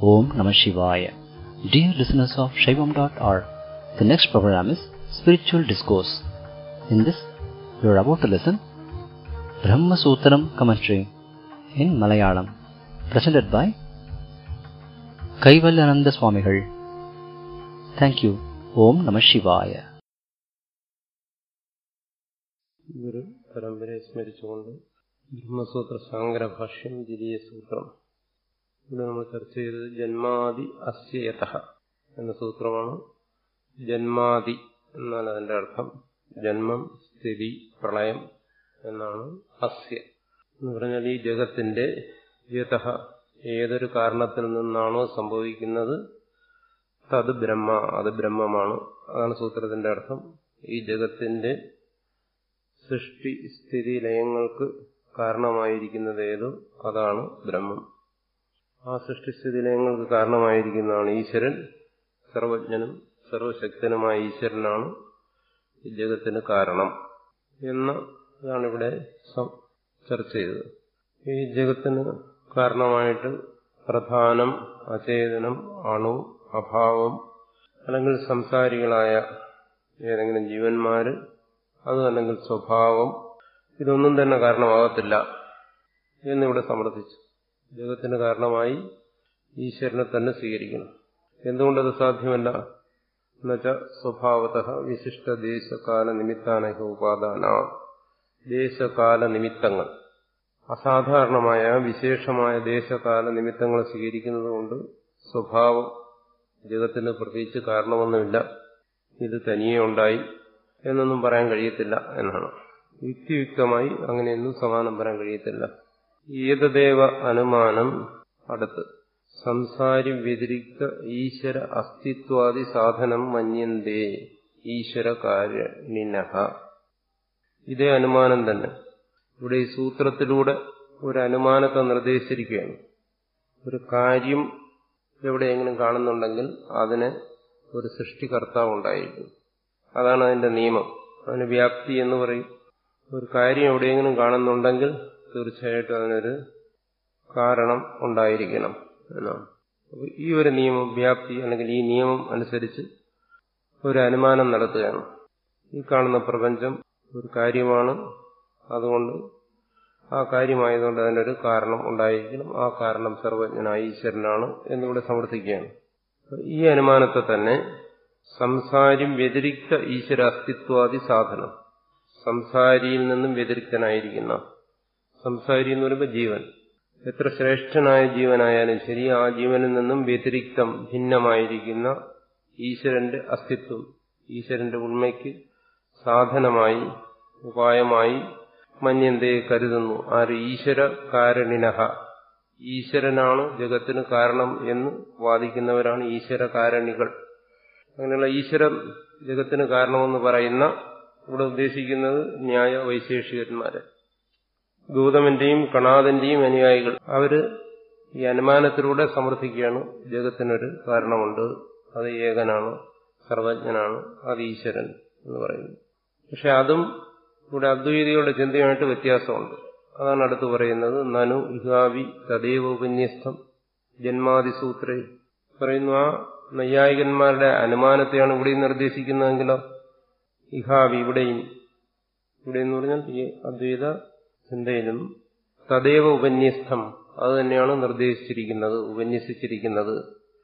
Om Namah Shivaya. Dear listeners of Shaivam.org, the next program is Spiritual Discourse. In this, you are about to listen Brahma Sutram commentary in Malayalam, presented by Kaivalyananda Swamigal. Thank you. Om Namah Shivaya. ഗുരു പരമ്പരയെ സ്മരിച്ചുകൊണ്ട് ബ്രഹ്മസൂത്ര സാങ്കര ഭാഷ്യം ദ്വിതീയ സൂത്രം ഇവിടെ നമ്മൾ ചർച്ച ചെയ്തത് ജന്മാദി അസ്യയത എന്ന സൂത്രമാണ് ജന്മാദി എന്നാൽ അതിന്റെ അർത്ഥം ജന്മം സ്ഥിതി പ്രളയം എന്നാണ് അസ്യ എന്ന് പറഞ്ഞാൽ ഈ ജഗത്തിന്റെ യഥ ഏതൊരു കാരണത്തിൽ നിന്നാണോ സംഭവിക്കുന്നത് തത് ബ്രഹ്മ അത് ബ്രഹ്മമാണ് അതാണ് സൂത്രത്തിന്റെ അർത്ഥം ഈ ജഗത്തിന്റെ സൃഷ്ടി സ്ഥിതി ലയങ്ങൾക്ക് കാരണമായിരിക്കുന്നത് ഏതോ അതാണ് ബ്രഹ്മം ആ സൃഷ്ടിസ്ഥിതി ലയങ്ങൾക്ക് കാരണമായിരിക്കുന്നതാണ് ഈശ്വരൻ സർവജ്ഞനും സർവശക്തനുമായ ഈശ്വരനാണ് ഈ ജഗത്തിന് കാരണം എന്ന ഇതാണ് ഇവിടെ ചർച്ച ചെയ്തത് ഈ ജഗത്തിന് കാരണമായിട്ട് പ്രധാനം അചേതനം അണു അഭാവം അല്ലെങ്കിൽ സംസാരികളായ ഏതെങ്കിലും ജീവന്മാര് അതല്ലെങ്കിൽ സ്വഭാവം ഇതൊന്നും തന്നെ കാരണമാകത്തില്ല എന്നിവിടെ സമർത്ഥിച്ചു ജഗത്തിന് കാരണമായി ഈശ്വരനെ തന്നെ സ്വീകരിക്കണം എന്തുകൊണ്ടത് സാധ്യമല്ല എന്നുവെച്ചാൽ സ്വഭാവത വിശിഷ്ട ദേശകാല നിമിത്താനഹ ഉപാദാന ദേശകാല നിമിത്തങ്ങൾ അസാധാരണമായ വിശേഷമായ ദേശകാല നിമിത്തങ്ങളെ സ്വീകരിക്കുന്നത് കൊണ്ട് സ്വഭാവം ജഗത്തിന് പ്രത്യേകിച്ച് കാരണമൊന്നുമില്ല ഇത് തനിയെ ഉണ്ടായി എന്നൊന്നും പറയാൻ കഴിയത്തില്ല എന്നാണ് യുക്തിയുക്തമായി അങ്ങനെയൊന്നും സമാനം പറയാൻ കഴിയത്തില്ല ഏതദേവ അനുമാനം അടുത്ത് സംസാരി വ്യതിരിക്ത ഈശ്വര അസ്തിത്വാദി സാധനം മന്യന്തേ ഈശ്വര കാര്യണിനഹ ഇതേ അനുമാനം തന്നെ ഇവിടെ ഈ സൂത്രത്തിലൂടെ ഒരു അനുമാനത്തെ നിർദ്ദേശിച്ചിരിക്കുകയാണ് ഒരു കാര്യം എവിടെയെങ്കിലും കാണുന്നുണ്ടെങ്കിൽ അതിന് ഒരു സൃഷ്ടികർത്താവ് ഉണ്ടായിരിക്കും അതാണ് അതിന്റെ നിയമം അതിന് വ്യാപ്തി എന്ന് പറയും ഒരു കാര്യം എവിടെയെങ്കിലും കാണുന്നുണ്ടെങ്കിൽ തീർച്ചയായിട്ടും അതിനൊരു കാരണം ഉണ്ടായിരിക്കണം എന്നാണ് അപ്പോൾ ഈ ഒരു നിയമം വ്യാപ്തി അല്ലെങ്കിൽ ഈ നിയമം അനുസരിച്ച് ഒരു അനുമാനം നടത്തുകയാണ് ഈ കാണുന്ന പ്രപഞ്ചം ഒരു കാര്യമാണ് അതുകൊണ്ട് ആ കാര്യമായതുകൊണ്ട് അതിനൊരു കാരണം ഉണ്ടായിരിക്കണം ആ കാരണം സർവജ്ഞനായ ഈശ്വരനാണ് എന്നിവിടെ സമർത്ഥിക്കുകയാണ് ഈ അനുമാനത്തെ തന്നെ സംസാരിം വ്യതിരിക്ത ഈശ്വര അസ്തിത്വാദി സാധനം സംസാരിയിൽ നിന്നും വ്യതിരിക്തനായിരിക്കുന്ന സംസാരി എന്ന് പറയുമ്പോൾ ജീവൻ എത്ര ശ്രേഷ്ഠനായ ജീവനായാലും ശരി ആ ജീവനിൽ നിന്നും വ്യതിരിക്തം ഭിന്നമായിരിക്കുന്ന ഈശ്വരന്റെ അസ്തിത്വം ഈശ്വരന്റെ ഉണ്മയ്ക്ക് സാധനമായി ഉപായമായി മന്യന്തയെ കരുതുന്നു ആര് ഈശ്വര കാരണിനഹ ഈശ്വരനാണ് ജഗത്തിന് കാരണം എന്ന് വാദിക്കുന്നവരാണ് ഈശ്വര കാരണികൾ അങ്ങനെയുള്ള ഈശ്വരം ജഗത്തിന് കാരണമെന്ന് പറയുന്ന ഇവിടെ ഉദ്ദേശിക്കുന്നത് ന്യായ വൈശേഷികന്മാരെ ഗൗതമന്റെയും കണാദന്റെയും അനുയായികൾ അവര് ഈ അനുമാനത്തിലൂടെ സമർത്ഥിക്കുകയാണ് ജഗത്തിനൊരു കാരണമുണ്ട് അത് ഏകനാണ് സർവജ്ഞനാണ് അത് ഈശ്വരൻ എന്ന് പറയുന്നു പക്ഷെ അതും ഇവിടെ അദ്വൈതികളുടെ ചിന്തയുമായിട്ട് വ്യത്യാസമുണ്ട് അതാണ് അടുത്ത് പറയുന്നത് നനു ഇഹാവി തദൈവ ഉപന്യസ്തം ജന്മാതിസൂത്രേ പറയുന്നു ആ നൈയായികന്മാരുടെ അനുമാനത്തെയാണ് ഇവിടെ നിർദ്ദേശിക്കുന്നതെങ്കിലോ ഇഹാവി ഇവിടെയും ഇവിടെ എന്ന് പറഞ്ഞാൽ ഈ അദ്വൈത ചിന്തയിലും തദൈവ ഉപന്യസ്തം അത് തന്നെയാണ് നിർദ്ദേശിച്ചിരിക്കുന്നത് ഉപന്യസിച്ചിരിക്കുന്നത്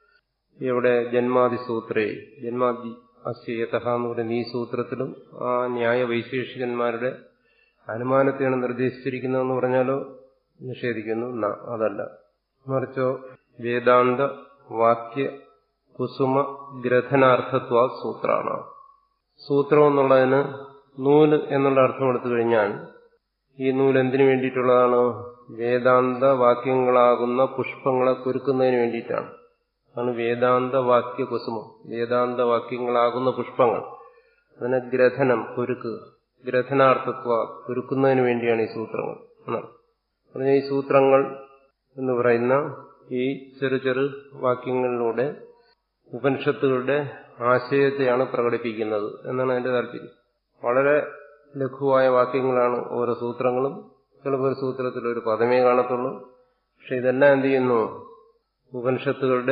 ഇവിടെ ജന്മാതിസൂത്രേ ജന്മാദി അസ്യയത എന്ന് പറയുന്ന ഈ സൂത്രത്തിലും ആ ന്യായ വൈശേഷികന്മാരുടെ അനുമാനത്തെയാണ് നിർദ്ദേശിച്ചിരിക്കുന്നതെന്ന് പറഞ്ഞാലോ നിഷേധിക്കുന്നു അതല്ല മറിച്ചോ വേദാന്ത വാക്യ കുസുമ ഗ്രഥനാർത്ഥത്വ സൂത്രാണ് സൂത്രം എന്നുള്ളതിന് നൂല് എന്നുള്ള അർത്ഥം എടുത്തു കഴിഞ്ഞാൽ ഈ നൂല് എന്തിനു വേണ്ടിയിട്ടുള്ളതാണ് വേദാന്ത വാക്യങ്ങളാകുന്ന പുഷ്പങ്ങളെ കുരുക്കുന്നതിന് വേണ്ടിയിട്ടാണ് ആണ് വേദാന്ത വാക്യ കുസുമം വേദാന്ത വാക്യങ്ങളാകുന്ന പുഷ്പങ്ങൾ അതിനെ ഗ്രഥനം കുരുക്കുക ഗ്രഥനാർത്ഥത്വ കുരുക്കുന്നതിന് വേണ്ടിയാണ് ഈ സൂത്രങ്ങൾ എന്നാണ് ഈ സൂത്രങ്ങൾ എന്ന് പറയുന്ന ഈ ചെറു ചെറു വാക്യങ്ങളിലൂടെ ഉപനിഷത്തുകളുടെ ആശയത്തെയാണ് പ്രകടിപ്പിക്കുന്നത് എന്നാണ് അതിന്റെ താല്പര്യം വളരെ ലഘുവായ വാക്യങ്ങളാണ് ഓരോ സൂത്രങ്ങളും ചിലപ്പോൾ ഒരു സൂത്രത്തിൽ ഒരു പദമേ കാണത്തുള്ളൂ പക്ഷെ ഇതെല്ലാം എന്ത് ചെയ്യുന്നു ഉപനിഷത്തുകളുടെ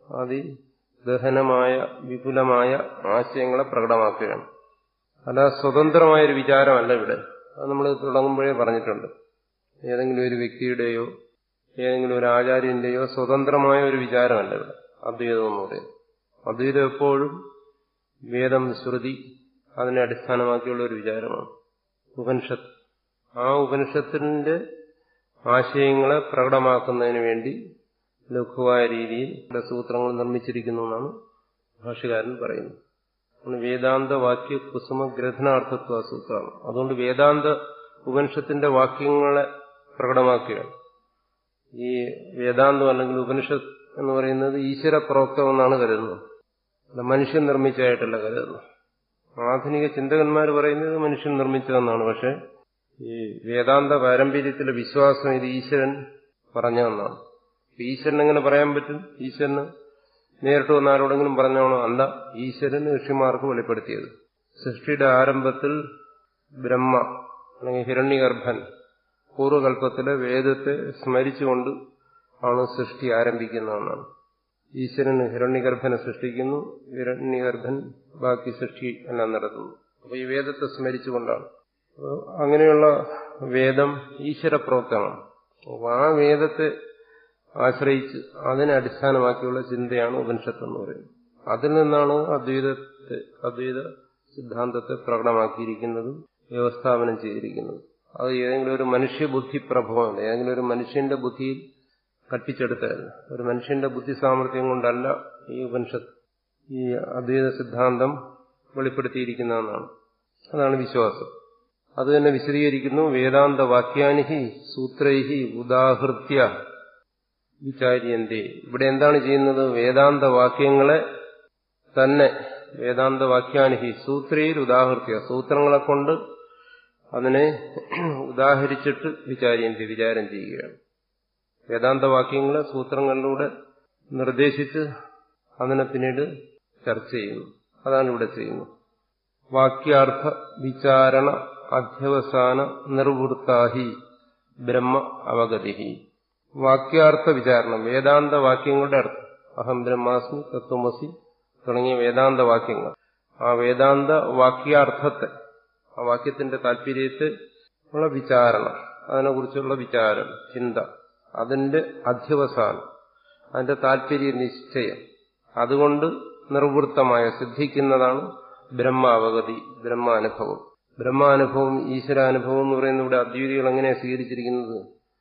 അതിദഹനമായ വിപുലമായ ആശയങ്ങളെ പ്രകടമാക്കുകയാണ് അല്ല സ്വതന്ത്രമായൊരു വിചാരമല്ല ഇവിടെ അത് നമ്മൾ തുടങ്ങുമ്പോഴേ പറഞ്ഞിട്ടുണ്ട് ഏതെങ്കിലും ഒരു വ്യക്തിയുടെയോ ഏതെങ്കിലും ഒരു ആചാര്യന്റെയോ സ്വതന്ത്രമായ ഒരു വിചാരമല്ല ഇവിടെ അദ്വൈതം എന്ന് പറയുന്നത് അദ്വൈതം എപ്പോഴും വേദം ശ്രുതി അതിനെ അടിസ്ഥാനമാക്കിയുള്ള ഒരു വിചാരമാണ് ഉപനിഷത്ത് ആ ഉപനിഷത്തിന്റെ ആശയങ്ങളെ പ്രകടമാക്കുന്നതിന് വേണ്ടി ലഘുവായ രീതിയിൽ ഇവിടെ സൂത്രങ്ങൾ നിർമ്മിച്ചിരിക്കുന്നു എന്നാണ് ഭാഷകാരൻ പറയുന്നത് വേദാന്ത വാക്യ കുസുമ ഗ്രഥനാർത്ഥത്വ സൂത്രമാണ് അതുകൊണ്ട് വേദാന്ത ഉപനിഷത്തിന്റെ വാക്യങ്ങളെ പ്രകടമാക്കുകയാണ് ഈ വേദാന്തം അല്ലെങ്കിൽ ഉപനിഷത്ത് എന്ന് പറയുന്നത് ഈശ്വര പ്രോക്തമെന്നാണ് കരുതുന്നത് മനുഷ്യൻ നിർമ്മിച്ചതായിട്ടല്ല കരുതുന്നത് ആധുനിക ചിന്തകന്മാർ പറയുന്നത് മനുഷ്യൻ നിർമ്മിച്ചതെന്നാണ് പക്ഷെ ഈ വേദാന്ത പാരമ്പര്യത്തിലെ വിശ്വാസം ഇത് ഈശ്വരൻ പറഞ്ഞതെന്നാണ് ഈശ്വരൻ എങ്ങനെ പറയാൻ പറ്റും ഈശ്വരന് നേരിട്ട് വന്ന ആരോടെങ്കിലും പറഞ്ഞാണോ അല്ല ഈശ്വരൻ ഋഷിമാർക്ക് വെളിപ്പെടുത്തിയത് സൃഷ്ടിയുടെ ആരംഭത്തിൽ ബ്രഹ്മ അല്ലെങ്കിൽ ഹിരണ്യഗർഭൻ പൂർവ്വകൽപ്പത്തിലെ വേദത്തെ സ്മരിച്ചുകൊണ്ട് ആണ് സൃഷ്ടി ആരംഭിക്കുന്നതെന്നാണ് ഈശ്വരൻ ഹിരണ്യഗർഭനെ സൃഷ്ടിക്കുന്നു ഹിരണ്യഗർഭൻ ബാക്കി സൃഷ്ടി എല്ലാം നടത്തുന്നു അപ്പൊ ഈ വേദത്തെ സ്മരിച്ചുകൊണ്ടാണ് അങ്ങനെയുള്ള വേദം ഈശ്വരപ്രോക്തമാണ് അപ്പൊ ആ വേദത്തെ ആശ്രയിച്ച് അതിനെ അടിസ്ഥാനമാക്കിയുള്ള ചിന്തയാണ് ഉപനിഷത്ത് എന്ന് പറയുന്നത് അതിൽ നിന്നാണ് അദ്വൈതത്തെ അദ്വൈത സിദ്ധാന്തത്തെ പ്രകടമാക്കിയിരിക്കുന്നതും വ്യവസ്ഥാപനം ചെയ്തിരിക്കുന്നതും അത് ഏതെങ്കിലും ഒരു മനുഷ്യബുദ്ധി പ്രഭവമല്ല ഏതെങ്കിലും ഒരു മനുഷ്യന്റെ ബുദ്ധിയിൽ കട്ടിച്ചെടുത്തതല്ല ഒരു മനുഷ്യന്റെ ബുദ്ധി സാമർഥ്യം കൊണ്ടല്ല ഈ ഉപനിഷത്ത് ഈ അദ്വൈത സിദ്ധാന്തം വെളിപ്പെടുത്തിയിരിക്കുന്നതെന്നാണ് അതാണ് വിശ്വാസം അത് തന്നെ വിശദീകരിക്കുന്നു വേദാന്ത വാക്യാനിഹി സൂത്രൈഹി ഉദാഹൃത്യ വിചാര്യന്തേ ഇവിടെ എന്താണ് ചെയ്യുന്നത് വേദാന്ത വാക്യങ്ങളെ തന്നെ വേദാന്ത വാക്യാനിഹി സൂത്രയിൽ ഉദാഹൃത്യ സൂത്രങ്ങളെ കൊണ്ട് അതിനെ ഉദാഹരിച്ചിട്ട് വിചാര്യന്തി വിചാരം ചെയ്യുകയാണ് വേദാന്ത വാക്യങ്ങളെ സൂത്രങ്ങളിലൂടെ നിർദ്ദേശിച്ച് അതിനെ പിന്നീട് ചർച്ച ചെയ്യുന്നു അതാണ് ഇവിടെ ചെയ്യുന്നത് വാക്യാർത്ഥ വിചാരണ അധ്യവസാന നിർവൃത്താഹി ബ്രഹ്മ അവഗതി വാക്യാർത്ഥ വിചാരണം വേദാന്ത വാക്യങ്ങളുടെ അർത്ഥം അഹം ബ്രഹ്മാസ്മി തത്വമസി തുടങ്ങിയ വേദാന്ത വാക്യങ്ങൾ ആ വേദാന്ത വാക്യാർത്ഥത്തെ ആ വാക്യത്തിന്റെ താല്പര്യത്തെ ഉള്ള വിചാരണ അതിനെക്കുറിച്ചുള്ള വിചാരം ചിന്ത അതിന്റെ അധ്യവസാനം അതിന്റെ താല്പര്യ നിശ്ചയം അതുകൊണ്ട് നിർവൃത്തമായ സിദ്ധിക്കുന്നതാണ് ബ്രഹ്മാവഗതി ബ്രഹ്മാനുഭവം ബ്രഹ്മാനുഭവം ഈശ്വരാനുഭവം എന്ന് പറയുന്ന ഇവിടെ അദ്വൈതികൾ എങ്ങനെയാണ് സ്വീകരിച്ചിരിക്കുന്നത്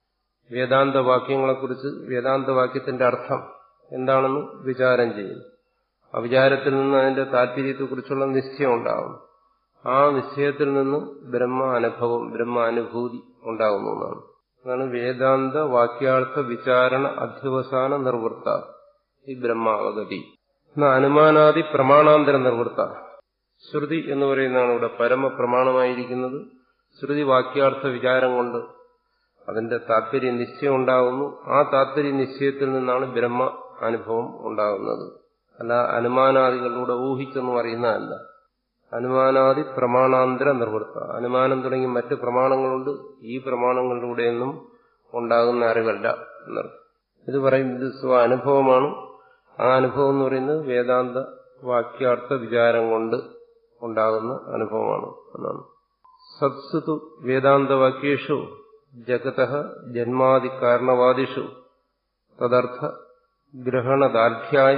വേദാന്ത വാക്യങ്ങളെക്കുറിച്ച് വേദാന്ത വാക്യത്തിന്റെ അർത്ഥം എന്താണെന്ന് വിചാരം ചെയ്യും ആ വിചാരത്തിൽ നിന്ന് അതിന്റെ താല്പര്യത്തെക്കുറിച്ചുള്ള നിശ്ചയം ഉണ്ടാകും ആ നിശ്ചയത്തിൽ നിന്ന് ബ്രഹ്മ അനുഭവം ബ്രഹ്മ അനുഭൂതി ഉണ്ടാകുന്നു എന്നാണ് അതാണ് വേദാന്ത വാക്യാർത്ഥ വിചാരണ അധ്യവസാന നിർവൃത്ത ഈ ബ്രഹ്മാവഗതി അനുമാനാദി പ്രമാണാന്തര നിർവൃത്ത ശ്രുതി എന്ന് പറയുന്നതാണ് ഇവിടെ പരമപ്രമാണമായിരിക്കുന്നത് ശ്രുതി വാക്യാർത്ഥ വിചാരം കൊണ്ട് അതിന്റെ താല്പര്യ നിശ്ചയം ഉണ്ടാകുന്നു ആ താല്പര്യ നിശ്ചയത്തിൽ നിന്നാണ് ബ്രഹ്മ അനുഭവം ഉണ്ടാകുന്നത് അല്ല അനുമാനാദികളിലൂടെ ഊഹിച്ചെന്ന് പറയുന്നതല്ല അനുമാനാദി പ്രമാണാന്തര നിർവൃത്ത അനുമാനം തുടങ്ങി മറ്റ് പ്രമാണങ്ങളുണ്ട് ഈ പ്രമാണങ്ങളിലൂടെയൊന്നും ഉണ്ടാകുന്ന അറിവല്ല എന്നർത്ഥം ഇത് പറയും ഇത് സ്വ അനുഭവമാണ് ആ അനുഭവം എന്ന് പറയുന്നത് വേദാന്ത വാക്യാർത്ഥ വിചാരം കൊണ്ട് ഉണ്ടാകുന്ന അനുഭവമാണ് എന്നാണ് സത്സുതു വേദാന്തവാക്യേഷു ജഗത ജന്മാദി കാരണവാദിഷു തദർത്ഥ ഗ്രഹണദാർഢ്യായ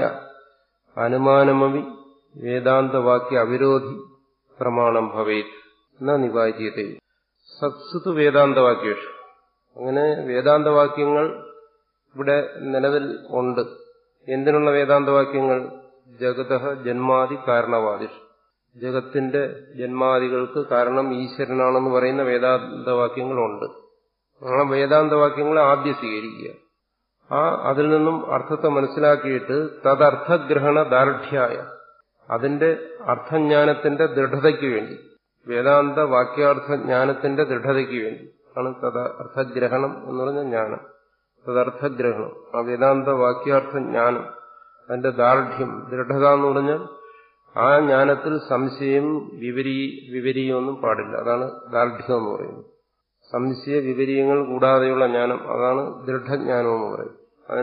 അനുമാനമവി വേദാന്തവാക്യ അവിരോധി പ്രമാണം ഭവേത് എന്ന നിവാര്യത സത്സുതു വേദാന്തവാക്യേഷു അങ്ങനെ വേദാന്തവാക്യങ്ങൾ ഇവിടെ നിലവിൽ ഉണ്ട് എന്തിനുള്ള വേദാന്തവാക്യങ്ങൾ ജഗത ജന്മാദി കാരണവാദിഷു ജഗത്തിന്റെ ജന്മാദികൾക്ക് കാരണം ഈശ്വരനാണെന്ന് പറയുന്ന വേദാന്തവാക്യങ്ങളുണ്ട് ആ വേദാന്തവാക്യങ്ങളെ ആദ്യം സ്വീകരിക്കുക ആ അതിൽ നിന്നും അർത്ഥത്തെ മനസ്സിലാക്കിയിട്ട് തദർത്ഥഗ്രഹണ ദാർഢ്യായ അതിന്റെ അർത്ഥജ്ഞാനത്തിന്റെ ദൃഢതയ്ക്ക് വേണ്ടി വേദാന്ത വാക്യാർത്ഥ ജ്ഞാനത്തിന്റെ ദൃഢതയ്ക്ക് വേണ്ടി ആണ് തദ അർത്ഥഗ്രഹണം എന്ന് പറഞ്ഞ ജ്ഞാനം തദർത്ഥഗ്രഹണം ആ വേദാന്ത വാക്യാർത്ഥ ജ്ഞാനം അതിന്റെ ദാർഢ്യം ദൃഢത എന്ന് പറഞ്ഞാൽ ആ ജ്ഞാനത്തിൽ സംശയം വിപരീ വിപരീയമൊന്നും പാടില്ല അതാണ് ദാർഢ്യം എന്ന് പറയുന്നത് സംശയ വിപരീയങ്ങൾ കൂടാതെയുള്ള ജ്ഞാനം അതാണ് ദൃഢജ്ഞാനം എന്ന് പറയും അതിന്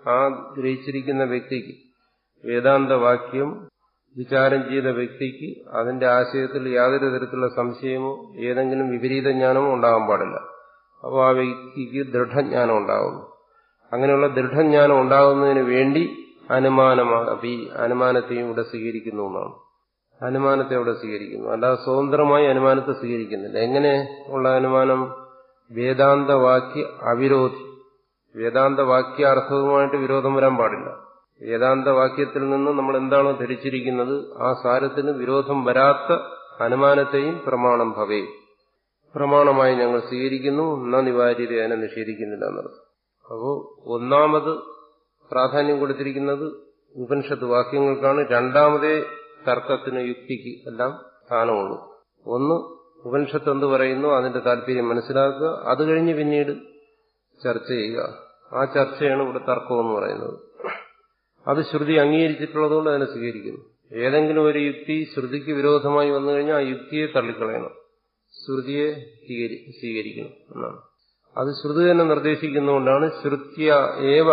ആ ഗ്രഹിച്ചിരിക്കുന്ന വ്യക്തിക്ക് വേദാന്ത വാക്യം വിചാരം ചെയ്ത വ്യക്തിക്ക് അതിന്റെ ആശയത്തിൽ യാതൊരു തരത്തിലുള്ള സംശയമോ ഏതെങ്കിലും വിപരീത ജ്ഞാനമോ ഉണ്ടാകാൻ പാടില്ല അപ്പോൾ ആ വ്യക്തിക്ക് ദൃഢജ്ഞാനം ഉണ്ടാകുന്നു അങ്ങനെയുള്ള ദൃഢജ്ഞാനം ഉണ്ടാകുന്നതിന് വേണ്ടി അനുമാനമാകി അനുമാനത്തെയും ഇവിടെ സ്വീകരിക്കുന്നു എന്നാണ് അനുമാനത്തെ അവിടെ സ്വീകരിക്കുന്നു അല്ലാതെ സ്വതന്ത്രമായി അനുമാനത്തെ സ്വീകരിക്കുന്നില്ല എങ്ങനെ ഉള്ള അനുമാനം വേദാന്ത വാക്യ അവിരോധി വേദാന്ത വാക്യാർത്ഥവുമായിട്ട് വിരോധം വരാൻ പാടില്ല വേദാന്ത വാക്യത്തിൽ നിന്ന് നമ്മൾ എന്താണോ ധരിച്ചിരിക്കുന്നത് ആ സാരത്തിന് വിരോധം വരാത്ത അനുമാനത്തെയും പ്രമാണം ഭവേ പ്രമാണമായി ഞങ്ങൾ സ്വീകരിക്കുന്നു എന്ന നിവാര്യത അതിനെ നിഷേധിക്കുന്നില്ല എന്നർത്ഥം അപ്പോൾ ഒന്നാമത് പ്രാധാന്യം കൊടുത്തിരിക്കുന്നത് ഉപനിഷത്ത് വാക്യങ്ങൾക്കാണ് രണ്ടാമതേ തർക്കത്തിന് യുക്തിക്ക് എല്ലാം സ്ഥാനമുള്ളൂ ഒന്ന് ഉപനിഷത്ത് എന്ത് പറയുന്നു അതിന്റെ താല്പര്യം മനസ്സിലാക്കുക അത് കഴിഞ്ഞ് പിന്നീട് ചർച്ച ചെയ്യുക ആ ചർച്ചയാണ് ഇവിടെ തർക്കം എന്ന് പറയുന്നത് അത് ശ്രുതി അംഗീകരിച്ചിട്ടുള്ളതുകൊണ്ട് അതിനെ സ്വീകരിക്കുന്നു ഏതെങ്കിലും ഒരു യുക്തി ശ്രുതിക്ക് വിരോധമായി വന്നു കഴിഞ്ഞാൽ ആ യുക്തിയെ തള്ളിക്കളയണം ശ്രുതിയെ സ്വീകരിക്കണം എന്നാണ് അത് ശ്രുതി തന്നെ നിർദ്ദേശിക്കുന്നതുകൊണ്ടാണ് ശ്രുത്യ ഏവ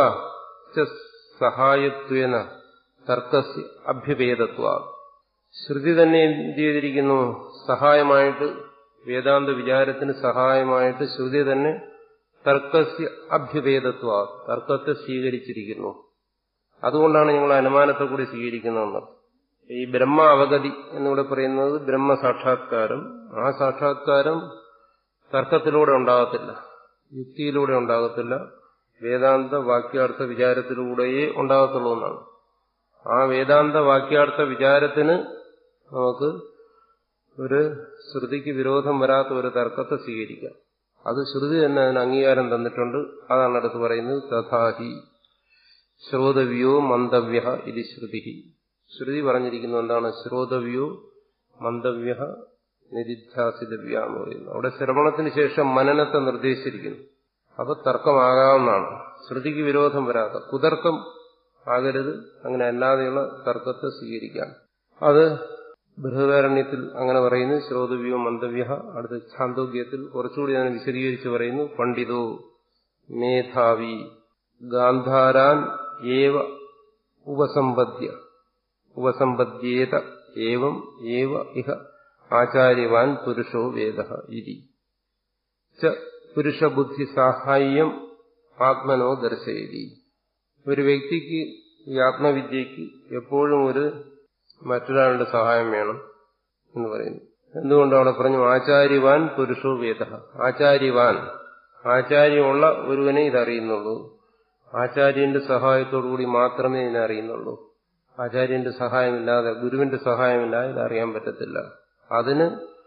സഹായത്വേന തർക്കസ് അഭ്യഭേദത്വ ശ്രുതി തന്നെ എന്ത് ചെയ്തിരിക്കുന്നു സഹായമായിട്ട് വേദാന്ത വിചാരത്തിന് സഹായമായിട്ട് ശ്രുതി തന്നെ തർക്കസ്യ അഭ്യഭേദത്വ തർക്കത്തെ സ്വീകരിച്ചിരിക്കുന്നു അതുകൊണ്ടാണ് ഞങ്ങൾ അനുമാനത്തെ കൂടി സ്വീകരിക്കുന്നതെന്ന് ഈ ബ്രഹ്മ അവഗതി എന്നിവിടെ പറയുന്നത് ബ്രഹ്മ സാക്ഷാത്കാരം ആ സാക്ഷാത്കാരം തർക്കത്തിലൂടെ ഉണ്ടാകത്തില്ല യുക്തിയിലൂടെ ഉണ്ടാകത്തില്ല വേദാന്ത വാക്യാർത്ഥ വിചാരത്തിലൂടെയേ ഉണ്ടാകത്തുള്ളൂ എന്നാണ് ആ വേദാന്ത വാക്യാർത്ഥ വിചാരത്തിന് നമുക്ക് ഒരു ശ്രുതിക്ക് വിരോധം വരാത്ത ഒരു തർക്കത്തെ സ്വീകരിക്കാം അത് ശ്രുതി തന്നെ അതിന് അംഗീകാരം തന്നിട്ടുണ്ട് അതാണ് അടുത്ത് പറയുന്നത് തഥാഹി ശ്രോതവ്യോ മന്ദവ്യ ഇത് ശ്രുതി ശ്രുതി പറഞ്ഞിരിക്കുന്നത് എന്താണ് ശ്രോതവ്യോ മന്ദവ്യ നിരിധ്യാസിതവ്യ എന്ന് പറയുന്നു അവിടെ ശ്രവണത്തിന് ശേഷം മനനത്തെ നിർദ്ദേശിച്ചിരിക്കുന്നു അപ്പൊ തർക്കമാകാവുന്നതാണ് ശ്രുതിക്ക് വിരോധം വരാത്ത കുതർക്കം ആകരുത് അങ്ങനെ അല്ലാതെയുള്ള തർക്കത്തെ സ്വീകരിക്കാം അത് ബൃഹദാരണ്യത്തിൽ അങ്ങനെ പറയുന്നു ശ്രോതവ്യോ മന്ദവ്യ അടുത്ത ഛാന്തോഗ്യത്തിൽ കുറച്ചുകൂടി അതിനെ വിശദീകരിച്ച് പറയുന്നു പണ്ഡിതോ മേധാവി ഗാന്ധാരാൻ ഏവ ഉപസമ്പദ്യ ഉപസമ്പദ്യേത ഏവം ഏവ ഇഹ ആചാര്യവാൻ പുരുഷോ വേദ ഇതി ച പുരുഷബുദ്ധി സാഹായം ആത്മനോ ദർശയതി ഒരു വ്യക്തിക്ക് ഈ ആത്മവിദ്യക്ക് എപ്പോഴും ഒരു മറ്റൊരാളുടെ സഹായം വേണം എന്ന് പറയുന്നു എന്തുകൊണ്ട് അവിടെ പറഞ്ഞു ആചാര്യവാൻ പുരുഷോ വേദ ആചാര്യവാൻ ആചാര്യമുള്ള ഒരുവനെ ഇതറിയുന്നുള്ളൂ ആചാര്യന്റെ സഹായത്തോടുകൂടി മാത്രമേ ഇതിനെ അറിയുന്നുള്ളൂ ആചാര്യന്റെ സഹായമില്ലാതെ ഗുരുവിന്റെ സഹായമില്ലാതെ ഇത് അറിയാൻ പറ്റത്തില്ല അതിന്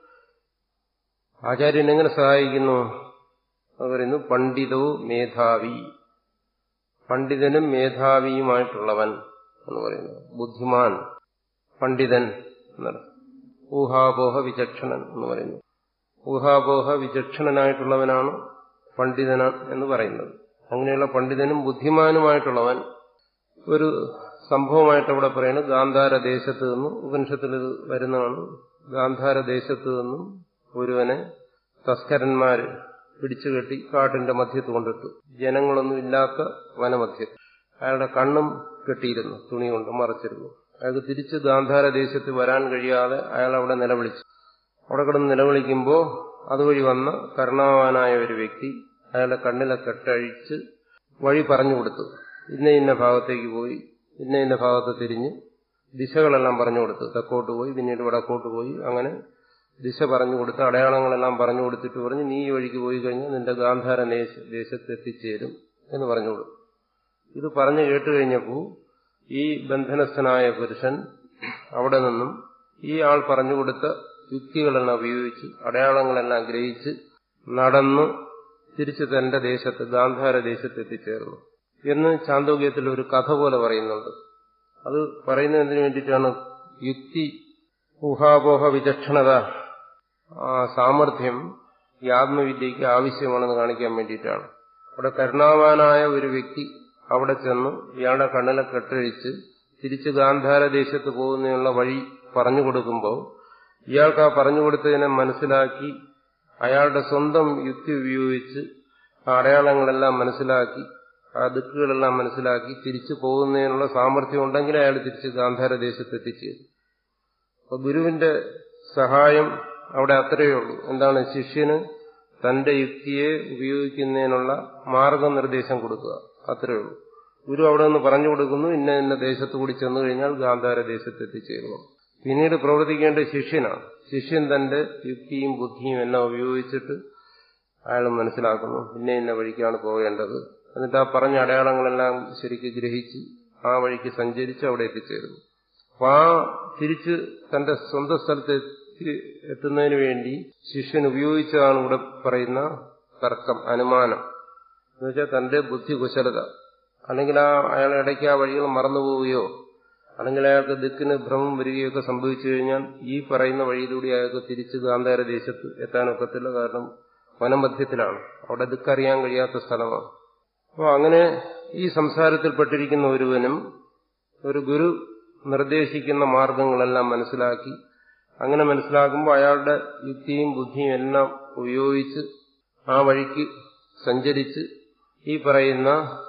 ആചാര്യൻ എങ്ങനെ സഹായിക്കുന്നു അത് പറയുന്നു പണ്ഡിതവും മേധാവി പണ്ഡിതനും മേധാവിയുമായിട്ടുള്ളവൻ എന്ന് പറയുന്നു ബുദ്ധിമാൻ പണ്ഡിതൻ എന്നാണ് ഊഹാപോഹ വിചക്ഷണൻ എന്ന് പറയുന്നു ഊഹാപോഹ വിചക്ഷണനായിട്ടുള്ളവനാണ് പണ്ഡിതൻ എന്ന് പറയുന്നത് അങ്ങനെയുള്ള പണ്ഡിതനും ബുദ്ധിമാനുമായിട്ടുള്ളവൻ ഒരു സംഭവമായിട്ട് അവിടെ പറയുന്നത് ഗാന്ധാര ദേശത്ത് നിന്നും ഉപനിഷത്തിൽ ഇത് വരുന്നതാണ് ഗാന്ധാര ദേശത്ത് നിന്നും ഒരുവനെ തസ്കരന്മാര് പിടിച്ചുകെട്ടി കാട്ടിന്റെ മധ്യത്ത് കൊണ്ടിട്ടു ജനങ്ങളൊന്നും ഇല്ലാത്ത വനമധ്യത്ത് അയാളുടെ കണ്ണും കെട്ടിയിരുന്നു തുണി കൊണ്ട് മറച്ചിരുന്നു അയാൾക്ക് തിരിച്ച് ഗാന്ധാര ദേശത്ത് വരാൻ കഴിയാതെ അയാൾ അവിടെ നിലവിളിച്ചു അവിടെ കിടന്ന് നിലവിളിക്കുമ്പോൾ അതുവഴി വന്ന കരുണാവാനായ ഒരു വ്യക്തി അയാളുടെ കണ്ണിലെ കെട്ടഴിച്ച് വഴി പറഞ്ഞു കൊടുത്തു ഇന്ന ഇന്ന ഭാഗത്തേക്ക് പോയി ഇന്ന ഇന്ന ഭാഗത്ത് തിരിഞ്ഞ് ദിശകളെല്ലാം പറഞ്ഞു കൊടുത്തു തെക്കോട്ട് പോയി പിന്നീട് വടക്കോട്ട് പോയി അങ്ങനെ ദിശ പറഞ്ഞു കൊടുത്ത് അടയാളങ്ങളെല്ലാം പറഞ്ഞു കൊടുത്തിട്ട് പറഞ്ഞ് നീ ഈ വഴിക്ക് പോയി കഴിഞ്ഞാൽ നിന്റെ ഗാന്ധാര ദേശത്ത് എത്തിച്ചേരും എന്ന് പറഞ്ഞു കൊടുത്തു ഇത് പറഞ്ഞു കേട്ട് കഴിഞ്ഞപ്പോൾ ഈ ബന്ധനസ്ഥനായ പുരുഷൻ അവിടെ നിന്നും ഈ ആൾ പറഞ്ഞു കൊടുത്ത യുക്തികളെല്ലാം ഉപയോഗിച്ച് അടയാളങ്ങളെല്ലാം ഗ്രഹിച്ച് നടന്ന് തിരിച്ച് തന്റെ ദേശത്ത് ഗാന്ധാര ദേശത്ത് എത്തിച്ചേർന്നു എന്ന് ചാന്തോഗ്യത്തിൽ ഒരു കഥ പോലെ പറയുന്നുണ്ട് അത് പറയുന്നതിന് വേണ്ടിയിട്ടാണ് യുക്തി ഊഹാപോഹ വിചക്ഷണത ആ സാമർഥ്യം ഈ ആത്മവിദ്യയ്ക്ക് ആവശ്യമാണെന്ന് കാണിക്കാൻ വേണ്ടിയിട്ടാണ് അവിടെ കരുണാവാനായ ഒരു വ്യക്തി അവിടെ ചെന്ന് ഇയാളുടെ കണ്ണിലെ കെട്ടഴിച്ച് തിരിച്ച് ഗാന്ധാര ദേശത്ത് പോകുന്നതിനുള്ള വഴി പറഞ്ഞു കൊടുക്കുമ്പോൾ ഇയാൾക്ക് ആ പറഞ്ഞു കൊടുത്തതിനെ മനസ്സിലാക്കി അയാളുടെ സ്വന്തം യുക്തി ഉപയോഗിച്ച് ആ അടയാളങ്ങളെല്ലാം മനസ്സിലാക്കി ആ ദിക്കുകളെല്ലാം മനസ്സിലാക്കി തിരിച്ചു പോകുന്നതിനുള്ള സാമർഥ്യം ഉണ്ടെങ്കിൽ അയാൾ തിരിച്ച് ഗാന്ധാര ദേശത്ത് എത്തിച്ചേരും അപ്പൊ ഗുരുവിന്റെ സഹായം അവിടെ അത്രയേ ഉള്ളൂ എന്താണ് ശിഷ്യന് തന്റെ യുക്തിയെ ഉപയോഗിക്കുന്നതിനുള്ള മാർഗനിർദ്ദേശം കൊടുക്കുക അത്രയേ ഉള്ളൂ ഗുരു അവിടെ നിന്ന് പറഞ്ഞു കൊടുക്കുന്നു ഇന്ന ഇന്ന ദേശത്ത് കൂടി ചെന്നു കഴിഞ്ഞാൽ ഗാന്ധാര ദേശത്ത് എത്തിച്ചേരുന്നു പിന്നീട് പ്രവർത്തിക്കേണ്ട ശിഷ്യനാണ് ശിഷ്യൻ തന്റെ യുക്തിയും ബുദ്ധിയും എല്ലാം ഉപയോഗിച്ചിട്ട് അയാൾ മനസ്സിലാക്കുന്നു ഇന്ന ഇന്ന വഴിക്കാണ് പോകേണ്ടത് എന്നിട്ട് ആ പറഞ്ഞ അടയാളങ്ങളെല്ലാം ശരിക്ക് ഗ്രഹിച്ച് ആ വഴിക്ക് സഞ്ചരിച്ച് അവിടെ എത്തിച്ചേരുന്നു അപ്പൊ ആ തിരിച്ച് തന്റെ സ്വന്തം സ്ഥലത്ത് എത്തി എത്തുന്നതിന് വേണ്ടി ശിഷ്യൻ ഉപയോഗിച്ചതാണ് ഇവിടെ പറയുന്ന തർക്കം അനുമാനം എന്നുവെച്ചാൽ തന്റെ ബുദ്ധി കുശലത അല്ലെങ്കിൽ ആ അയാൾ ഇടയ്ക്ക് ആ വഴികൾ മറന്നുപോവുകയോ അല്ലെങ്കിൽ അയാൾക്ക് ദിക്കിന് ഭ്രമം വരികയൊക്കെ സംഭവിച്ചു കഴിഞ്ഞാൽ ഈ പറയുന്ന വഴിയിലൂടെ അയാൾക്ക് തിരിച്ച് ഗാന്ധാര ദേശത്ത് എത്താനൊക്കത്തില്ല കാരണം വനമധ്യത്തിലാണ് അവിടെ ദിക്കറിയാൻ കഴിയാത്ത സ്ഥലമാണ് അപ്പോൾ അങ്ങനെ ഈ സംസാരത്തിൽപ്പെട്ടിരിക്കുന്ന ഒരുവനും ഒരു ഗുരു നിർദ്ദേശിക്കുന്ന മാർഗങ്ങളെല്ലാം മനസ്സിലാക്കി അങ്ങനെ മനസ്സിലാക്കുമ്പോൾ അയാളുടെ യുക്തിയും ബുദ്ധിയും എല്ലാം ഉപയോഗിച്ച് ആ വഴിക്ക് സഞ്ചരിച്ച് ഈ പറയുന്ന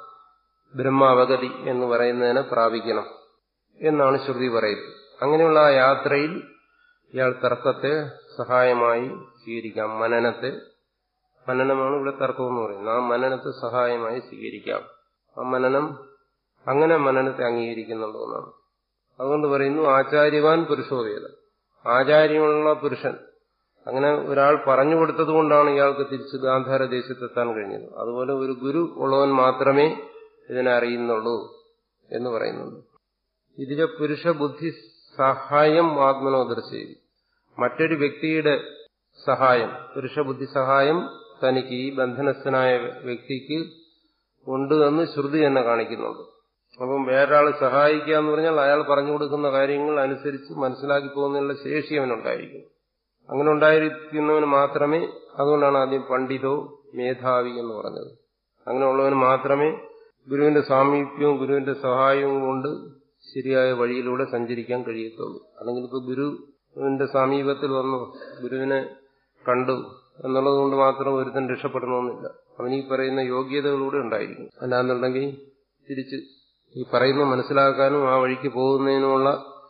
ബ്രഹ്മാവഗതി എന്ന് പറയുന്നതിനെ പ്രാപിക്കണം എന്നാണ് ശ്രുതി പറയുന്നത് അങ്ങനെയുള്ള ആ യാത്രയിൽ ഇയാൾ തർക്കത്തെ സഹായമായി സ്വീകരിക്കാം മനനത്തെ മനനമാണ് ഇവിടെ തർക്കം എന്ന് പറയുന്നത് ആ മനനത്തെ സഹായമായി സ്വീകരിക്കാം ആ മനനം അങ്ങനെ മനനത്തെ അംഗീകരിക്കുന്നുണ്ടോ എന്നാണ് അതുകൊണ്ട് പറയുന്നു ആചാര്യവാൻ പുരുഷോവേദ ആചാര്യമുള്ള പുരുഷൻ അങ്ങനെ ഒരാൾ പറഞ്ഞു കൊടുത്തതുകൊണ്ടാണ് ഇയാൾക്ക് തിരിച്ച് ഗാന്ധാര ദേശത്തെത്താൻ കഴിഞ്ഞത് അതുപോലെ ഒരു ഗുരു ഉള്ളവൻ മാത്രമേ ഇതിനെ അറിയുന്നുള്ളൂ എന്ന് പറയുന്നുണ്ട് ഇതിലെ പുരുഷ ബുദ്ധി സഹായം ആത്മനോ ദർശിക്കും മറ്റൊരു വ്യക്തിയുടെ സഹായം പുരുഷ ബുദ്ധി സഹായം തനിക്ക് ഈ ബന്ധനസ്ഥനായ വ്യക്തിക്ക് ഉണ്ട് എന്ന് ശ്രുതി തന്നെ കാണിക്കുന്നുണ്ട് അപ്പം വേറൊരാൾ സഹായിക്കുക എന്ന് പറഞ്ഞാൽ അയാൾ പറഞ്ഞു കൊടുക്കുന്ന കാര്യങ്ങൾ അനുസരിച്ച് മനസ്സിലാക്കി പോകുന്നതിനുള്ള ശേഷി അവനുണ്ടായിരിക്കും അങ്ങനെ ഉണ്ടായിരിക്കുന്നവന് മാത്രമേ അതുകൊണ്ടാണ് ആദ്യം പണ്ഡിതോ മേധാവി എന്ന് പറഞ്ഞത് അങ്ങനെയുള്ളവന് മാത്രമേ ഗുരുവിന്റെ സാമീപ്യവും ഗുരുവിന്റെ സഹായവും കൊണ്ട് ശരിയായ വഴിയിലൂടെ സഞ്ചരിക്കാൻ കഴിയത്തുള്ളൂ അല്ലെങ്കിൽ ഇപ്പൊ ഗുരുവിന്റെ സമീപത്തിൽ വന്നു ഗുരുവിനെ കണ്ടു എന്നുള്ളത് കൊണ്ട് മാത്രം ഒരുത്തൻ രക്ഷപ്പെടണമെന്നില്ല അവൻ ഈ പറയുന്ന യോഗ്യതകളൂടെ ഉണ്ടായിരിക്കും അല്ലാന്നുണ്ടെങ്കിൽ തിരിച്ച് ഈ പറയുന്ന മനസ്സിലാക്കാനും ആ വഴിക്ക് പോകുന്നതിനുമുള്ള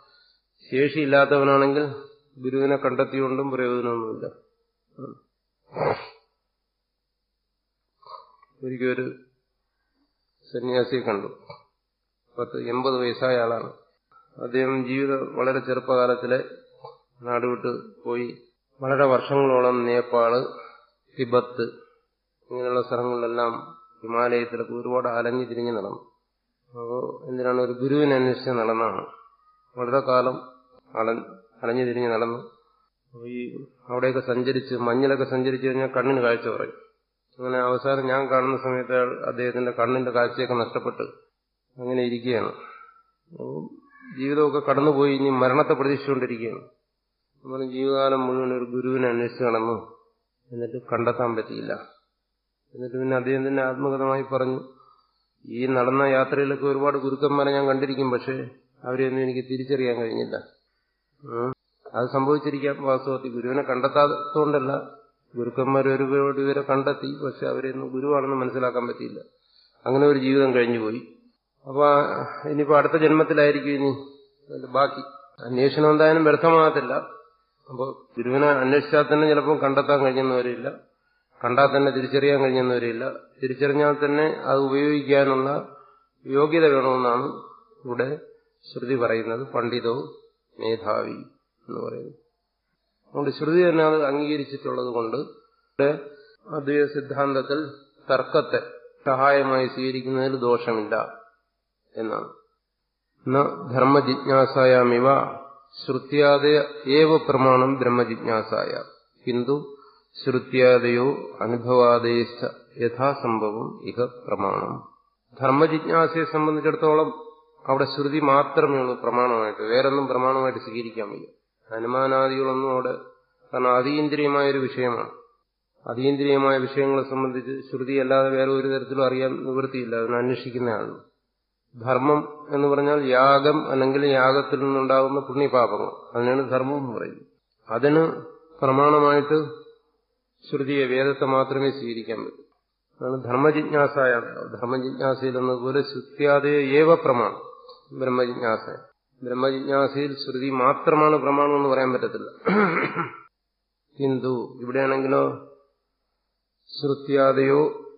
ശേഷിയില്ലാത്തവനാണെങ്കിൽ ഗുരുവിനെ കണ്ടെത്തിയോണ്ടും പ്രയോജനമൊന്നുമില്ല ഒരിക്കൽ ഒരു സന്യാസിയെ കണ്ടു പത്ത് എൺപത് വയസ്സായ ആളാണ് അദ്ദേഹം ജീവിതം വളരെ ചെറുപ്പകാലത്തിലെ നാടുവിട്ട് പോയി വളരെ വർഷങ്ങളോളം നേപ്പാള് തിബത്ത് ഇങ്ങനെയുള്ള സ്ഥലങ്ങളിലെല്ലാം ഹിമാലയത്തിലൊക്കെ ഒരുപാട് അലഞ്ഞു തിരിഞ്ഞ് നടന്നു അപ്പോൾ എന്തിനാണ് ഒരു ഗുരുവിനെ അന്വേഷിച്ച് നടന്നാണ് വളരെ കാലം അല അലഞ്ഞു തിരിഞ്ഞ് നടന്നു അപ്പോൾ ഈ അവിടെയൊക്കെ സഞ്ചരിച്ച് മഞ്ഞിലൊക്കെ സഞ്ചരിച്ചു കഴിഞ്ഞാൽ കണ്ണിന് കാഴ്ച പറയും അങ്ങനെ അവസാനം ഞാൻ കാണുന്ന സമയത്ത് അദ്ദേഹത്തിന്റെ കണ്ണിന്റെ കാഴ്ചയൊക്കെ നഷ്ടപ്പെട്ട് അങ്ങനെ ഇരിക്കുകയാണ് ജീവിതമൊക്കെ കടന്നുപോയി ഇനി മരണത്തെ പ്രതീക്ഷിച്ചുകൊണ്ടിരിക്കുകയാണ് നമ്മൾ ജീവിതകാലം മുഴുവൻ ഒരു ഗുരുവിനെ അന്വേഷിച്ച് നടന്നു എന്നിട്ട് കണ്ടെത്താൻ പറ്റിയില്ല എന്നിട്ട് പിന്നെ അദ്ദേഹം തന്നെ ആത്മകഥമായി പറഞ്ഞു ഈ നടന്ന യാത്രയിലൊക്കെ ഒരുപാട് ഗുരുക്കന്മാരെ ഞാൻ കണ്ടിരിക്കും പക്ഷേ അവരെയൊന്നും എനിക്ക് തിരിച്ചറിയാൻ കഴിഞ്ഞില്ല അത് സംഭവിച്ചിരിക്കാം വാസ്തവത്തിൽ ഗുരുവിനെ കണ്ടെത്താത്തതുകൊണ്ടല്ല ഗുരുക്കന്മാർ ഒരുപാട് ഇവരെ കണ്ടെത്തി പക്ഷെ അവരെയൊന്നും ഗുരുവാണെന്ന് മനസ്സിലാക്കാൻ പറ്റിയില്ല അങ്ങനെ ഒരു ജീവിതം കഴിഞ്ഞുപോയി അപ്പൊ ഇനിയിപ്പോ അടുത്ത ജന്മത്തിലായിരിക്കും ഇനി ബാക്കി അന്വേഷണം എന്തായാലും വ്യർത്ഥമാകത്തില്ല അപ്പോൾ ഗുരുവിനെ അന്വേഷിച്ചാൽ തന്നെ ചിലപ്പോൾ കണ്ടെത്താൻ കഴിഞ്ഞെന്നവരില്ല കണ്ടാൽ തന്നെ തിരിച്ചറിയാൻ കഴിഞ്ഞെന്നവരില്ല തിരിച്ചറിഞ്ഞാൽ തന്നെ അത് ഉപയോഗിക്കാനുള്ള യോഗ്യത വേണമെന്നാണ് ഇവിടെ ശ്രുതി പറയുന്നത് പണ്ഡിതോ മേധാവി എന്ന് പറയുന്നത് അതുകൊണ്ട് ശ്രുതി തന്നെ അത് അംഗീകരിച്ചിട്ടുള്ളത് കൊണ്ട് അദ്വൈത സിദ്ധാന്തത്തിൽ തർക്കത്തെ സഹായമായി സ്വീകരിക്കുന്നതിൽ ദോഷമില്ല എന്നാണ് ധർമ്മജിജ്ഞാസായാമിവ ശ്രുത്യാദയ ഏവ പ്രമാണം ബ്രഹ്മജിജ്ഞാസായ കിന്തു ശ്രുത്യാദയോ അനുഭവാദയശ്ച യഥാസംഭവം ഇഹ പ്രമാണം ധർമ്മജിജ്ഞാസയെ സംബന്ധിച്ചിടത്തോളം അവിടെ ശ്രുതി മാത്രമേ ഉള്ളൂ പ്രമാണമായിട്ട് വേറൊന്നും പ്രമാണമായിട്ട് സ്വീകരിക്കാൻ വയ്യ അനുമാനാദികളൊന്നും അവിടെ കാരണം അതീന്ദ്രിയമായ ഒരു വിഷയമാണ് അതീന്ദ്രിയമായ വിഷയങ്ങളെ സംബന്ധിച്ച് ശ്രുതി അല്ലാതെ വേറെ ഒരു തരത്തിലും അറിയാൻ നിവൃത്തിയില്ല അതിനെ അന്വേഷിക്കുന്നതാണ് ധർമ്മം എന്ന് പറഞ്ഞാൽ യാഗം അല്ലെങ്കിൽ യാഗത്തിൽ നിന്നുണ്ടാകുന്ന പുണ്യപാപങ്ങൾ അതിനാണ് ധർമ്മം എന്ന് പറയുന്നത് അതിന് പ്രമാണമായിട്ട് ശ്രുതിയെ വേദത്തെ മാത്രമേ സ്വീകരിക്കാൻ പറ്റൂ അതാണ് ധർമ്മജിജ്ഞാസായ ധർമ്മജിജ്ഞാസയിൽ എന്നതുപോലെ ശ്രുത്യാദയ ഏവ പ്രമാണം ബ്രഹ്മജിജ്ഞാസ ബ്രഹ്മജിജ്ഞാസയിൽ ശ്രുതി മാത്രമാണ് പ്രമാണം എന്ന് പറയാൻ പറ്റത്തില്ല കിന്തു ഇവിടെയാണെങ്കിലോ ശ്രുത്യാദയോ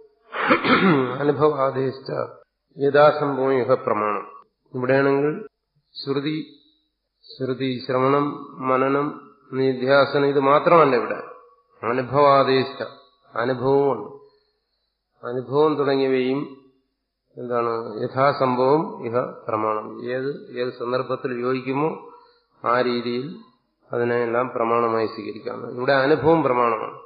അനുഭവാദേശ യഥാസംഭവം യുഹ പ്രമാണം ഇവിടെയാണെങ്കിൽ ശ്രുതി ശ്രുതി ശ്രവണം മനനം നിധ്യാസനം ഇത് മാത്രമല്ല ഇവിടെ അനുഭവാദേശ അനുഭവമുണ്ട് അനുഭവം തുടങ്ങിയവയും എന്താണ് യഥാസംഭവം ഇഹ പ്രമാണം ഏത് ഏത് സന്ദർഭത്തിൽ യോജിക്കുമോ ആ രീതിയിൽ അതിനെല്ലാം പ്രമാണമായി സ്വീകരിക്കാം ഇവിടെ അനുഭവം പ്രമാണമാണ്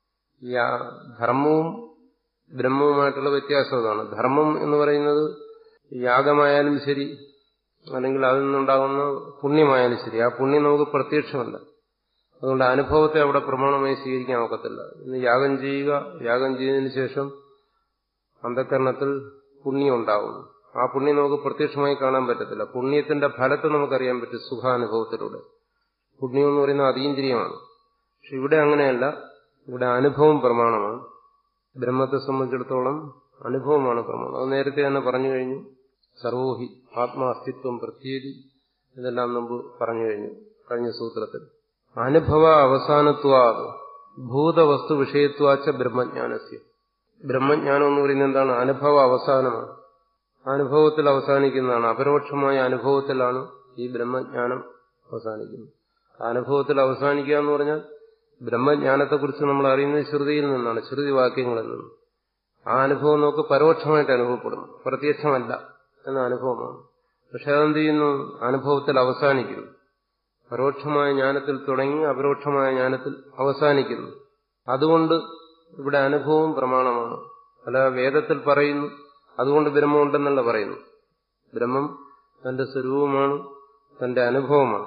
ധർമ്മവും ബ്രഹ്മവുമായിട്ടുള്ള വ്യത്യാസം അതാണ് ധർമ്മം എന്ന് പറയുന്നത് യാഗമായാലും ശരി അല്ലെങ്കിൽ അതിൽ നിന്നുണ്ടാകുന്ന പുണ്യമായാലും ശരി ആ പുണ്യം നമുക്ക് പ്രത്യക്ഷമല്ല അതുകൊണ്ട് അനുഭവത്തെ അവിടെ പ്രമാണമായി സ്വീകരിക്കാൻ ഒക്കത്തില്ല ഇന്ന് യാഗം ചെയ്യുക യാഗം ചെയ്തതിനു ശേഷം അന്ധകരണത്തിൽ പുണ്യം ഉണ്ടാകുന്നു ആ പുണ്യം നമുക്ക് പ്രത്യക്ഷമായി കാണാൻ പറ്റത്തില്ല പുണ്യത്തിന്റെ ഫലത്തെ നമുക്കറിയാൻ പറ്റും സുഖാനുഭവത്തിലൂടെ പുണ്യം എന്ന് പറയുന്നത് അതീന്ദ്രിയമാണ് പക്ഷെ ഇവിടെ അങ്ങനെയല്ല ഇവിടെ അനുഭവം പ്രമാണമാണ് ബ്രഹ്മത്തെ സംബന്ധിച്ചിടത്തോളം അനുഭവമാണ് പ്രമാണം അത് നേരത്തെ തന്നെ പറഞ്ഞു കഴിഞ്ഞു സർവോഹി ആത്മാസ്തിത്വം പ്രത്യേകി ഇതെല്ലാം മുമ്പ് പറഞ്ഞു കഴിഞ്ഞു കഴിഞ്ഞ സൂത്രത്തിൽ അനുഭവ അവസാനത്വാ ഭൂതവസ്തു വിഷയത്വാച്ച ബ്രഹ്മജ്ഞാനസ്യ ബ്രഹ്മജ്ഞാനം എന്ന് പറയുന്നത് എന്താണ് അനുഭവ അവസാനമാണ് അനുഭവത്തിൽ അവസാനിക്കുന്നതാണ് അപരോക്ഷമായ അനുഭവത്തിലാണ് ഈ ബ്രഹ്മജ്ഞാനം അവസാനിക്കുന്നത് അനുഭവത്തിൽ അവസാനിക്കുക എന്ന് പറഞ്ഞാൽ ബ്രഹ്മജ്ഞാനത്തെക്കുറിച്ച് നമ്മൾ അറിയുന്നത് ശ്രുതിയിൽ നിന്നാണ് ശ്രുതി വാക്യങ്ങളിൽ നിന്ന് ആ അനുഭവം നമുക്ക് പരോക്ഷമായിട്ട് അനുഭവപ്പെടുന്നു പ്രത്യക്ഷമല്ല എന്ന അനുഭവമാണ് പക്ഷെ അതെന്ത് ചെയ്യുന്നു അനുഭവത്തിൽ അവസാനിക്കുന്നു പരോക്ഷമായ ജ്ഞാനത്തിൽ തുടങ്ങി അപരോക്ഷമായ ജ്ഞാനത്തിൽ അവസാനിക്കുന്നു അതുകൊണ്ട് ഇവിടെ അനുഭവം പ്രമാണമാണ് അല്ല വേദത്തിൽ പറയുന്നു അതുകൊണ്ട് ബ്രഹ്മമുണ്ടെന്നല്ല പറയുന്നു ബ്രഹ്മം തന്റെ സ്വരൂപമാണ് തന്റെ അനുഭവമാണ്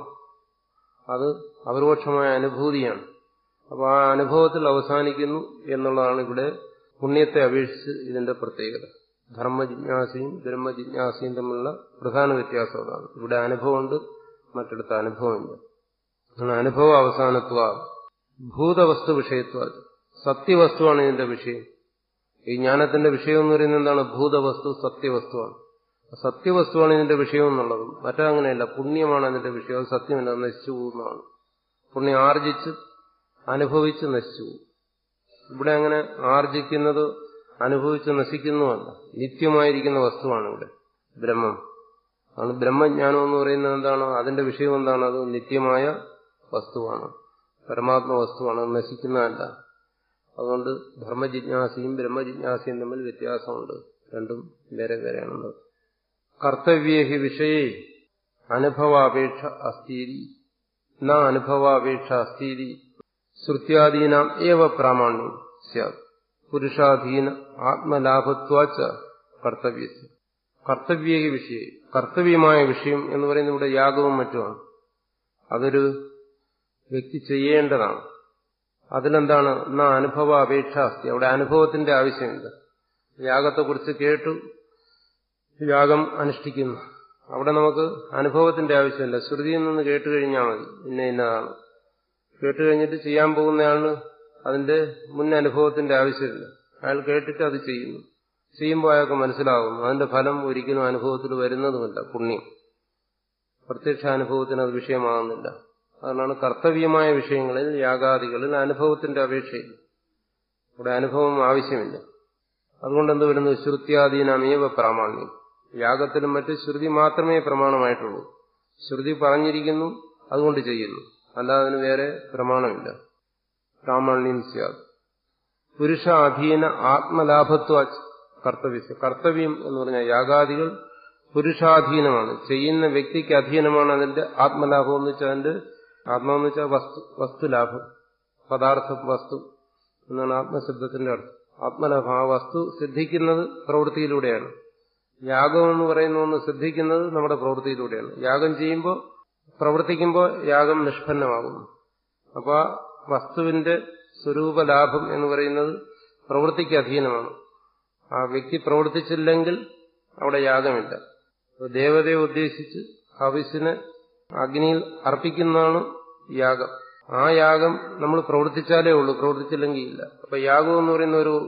അത് അപരോക്ഷമായ അനുഭൂതിയാണ് അപ്പോൾ ആ അനുഭവത്തിൽ അവസാനിക്കുന്നു എന്നുള്ളതാണ് ഇവിടെ പുണ്യത്തെ അപേക്ഷിച്ച് ഇതിന്റെ പ്രത്യേകത ധർമ്മജിജ്ഞാസയും ബ്രഹ്മജിജ്ഞാസയും തമ്മിലുള്ള പ്രധാന വ്യത്യാസം അതാണ് ഇവിടെ അനുഭവമുണ്ട് മറ്റിടത്ത് അനുഭവമില്ല അനുഭവ അവസാനത്വ ഭൂതവസ്തു വിഷയത്വ സത്യവസ്തുവാണ് ഇതിന്റെ വിഷയം ഈ ജ്ഞാനത്തിന്റെ വിഷയം എന്ന് പറയുന്നത് എന്താണ് ഭൂതവസ്തു സത്യവസ്തുവാണ് സത്യവസ്തുവാണ് ഇതിന്റെ വിഷയം എന്നുള്ളതും മറ്റങ്ങനെയല്ല പുണ്യമാണ് അതിന്റെ വിഷയം അത് സത്യമല്ല നശിച്ചു പോകുന്നതാണ് പുണ്യം ആർജിച്ച് അനുഭവിച്ച് നശിച്ചു പോകും ഇവിടെ അങ്ങനെ ആർജിക്കുന്നത് അനുഭവിച്ച് നശിക്കുന്നതല്ല നിത്യമായിരിക്കുന്ന വസ്തുവാണ് ഇവിടെ ബ്രഹ്മം ആണ് ബ്രഹ്മജ്ഞാനം എന്ന് പറയുന്നത് എന്താണ് അതിന്റെ വിഷയം എന്താണ് അത് നിത്യമായ വസ്തുവാണ് പരമാത്മ വസ്തുവാണ് അത് നശിക്കുന്നതല്ല അതുകൊണ്ട് ധർമ്മജിജ്ഞാസയും ബ്രഹ്മജിജ്ഞാസയും തമ്മിൽ വ്യത്യാസമുണ്ട് രണ്ടും വേറെ വേറെയാണുള്ളത് കർത്തവ്യേഹി വിഷയേ അനുഭവാപേക്ഷ അസ്ഥീരി ന അനുഭവാപേക്ഷ അസ്ഥീരി ശ്രുത്യാദീനാം ഏവ പ്രാമാണ്യം സ്യാത് പുരുഷാധീന ആത്മലാഭത്വാച്ച കർത്തവ്യ കർത്തവ്യ വിഷയ കർത്തവ്യമായ വിഷയം എന്ന് പറയുന്നത് ഇവിടെ യാഗവും മറ്റുമാണ് അതൊരു വ്യക്തി ചെയ്യേണ്ടതാണ് അതിലെന്താണ് എന്നാ അനുഭവ അപേക്ഷ അസ്ഥി അവിടെ അനുഭവത്തിന്റെ ആവശ്യമില്ല യാഗത്തെക്കുറിച്ച് കേട്ടു യാഗം അനുഷ്ഠിക്കുന്നു അവിടെ നമുക്ക് അനുഭവത്തിന്റെ ആവശ്യമില്ല ശ്രുതിയിൽ നിന്ന് കേട്ട് കഴിഞ്ഞാൽ മതി ഇന്ന ഇന്നതാണ് കേട്ട് കഴിഞ്ഞിട്ട് ചെയ്യാൻ പോകുന്നയാളിന് അതിന്റെ മുൻ അനുഭവത്തിന്റെ ആവശ്യമില്ല അയാൾ കേട്ടിട്ട് അത് ചെയ്യുന്നു ചെയ്യുമ്പോൾ അയാൾക്ക് മനസ്സിലാകുന്നു അതിന്റെ ഫലം ഒരിക്കലും അനുഭവത്തിൽ വരുന്നതുമില്ല പുണ്യം പ്രത്യക്ഷ അനുഭവത്തിന് അത് വിഷയമാകുന്നില്ല അതുകൊണ്ടാണ് കർത്തവ്യമായ വിഷയങ്ങളിൽ യാഗാദികളിൽ അനുഭവത്തിന്റെ അപേക്ഷയില്ല ഇവിടെ അനുഭവം ആവശ്യമില്ല അതുകൊണ്ട് എന്ത് വരുന്നു ശ്രുത്യാദീനമേവ പ്രാമാണ്യം യാഗത്തിലും മറ്റ് ശ്രുതി മാത്രമേ പ്രമാണമായിട്ടുള്ളൂ ശ്രുതി പറഞ്ഞിരിക്കുന്നു അതുകൊണ്ട് ചെയ്യുന്നു അല്ലാതെ അതിന് വേറെ പ്രമാണമില്ല പ്രാമാണ്യം സ്യാദ് പുരുഷ അധീന ആത്മലാഭത്വ കർത്തവ്യ കർത്തവ്യം എന്ന് പറഞ്ഞാൽ യാഗാദികൾ പുരുഷാധീനമാണ് ചെയ്യുന്ന വ്യക്തിക്ക് അധീനമാണ് അതിന്റെ ആത്മലാഭം എന്ന് വെച്ചാൽ അതിന്റെ ആത്മാവെന്ന് വെച്ചാൽ വസ്തു വസ്തുലാഭം പദാർത്ഥം വസ്തു എന്നാണ് ആത്മശബ്ദത്തിന്റെ അർത്ഥം ആത്മലാഭം ആ വസ്തു സിദ്ധിക്കുന്നത് പ്രവൃത്തിയിലൂടെയാണ് യാഗം എന്ന് പറയുന്ന ഒന്ന് സിദ്ധിക്കുന്നത് നമ്മുടെ പ്രവൃത്തിയിലൂടെയാണ് യാഗം ചെയ്യുമ്പോൾ പ്രവർത്തിക്കുമ്പോൾ യാഗം നിഷ്പന്നമാകുന്നു അപ്പോൾ ആ വസ്തുവിന്റെ സ്വരൂപലാഭം എന്ന് പറയുന്നത് പ്രവൃത്തിക്ക് അധീനമാണ് ആ വ്യക്തി പ്രവർത്തിച്ചില്ലെങ്കിൽ അവിടെ യാഗമില്ല ദേവതയെ ഉദ്ദേശിച്ച് ഹവിസിനെ അഗ്നിയിൽ അർപ്പിക്കുന്നതാണ് യാഗം ആ യാഗം നമ്മൾ പ്രവർത്തിച്ചാലേ ഉള്ളൂ പ്രവർത്തിച്ചില്ലെങ്കിൽ ഇല്ല അപ്പൊ യാഗം എന്ന് പറയുന്ന ഒരു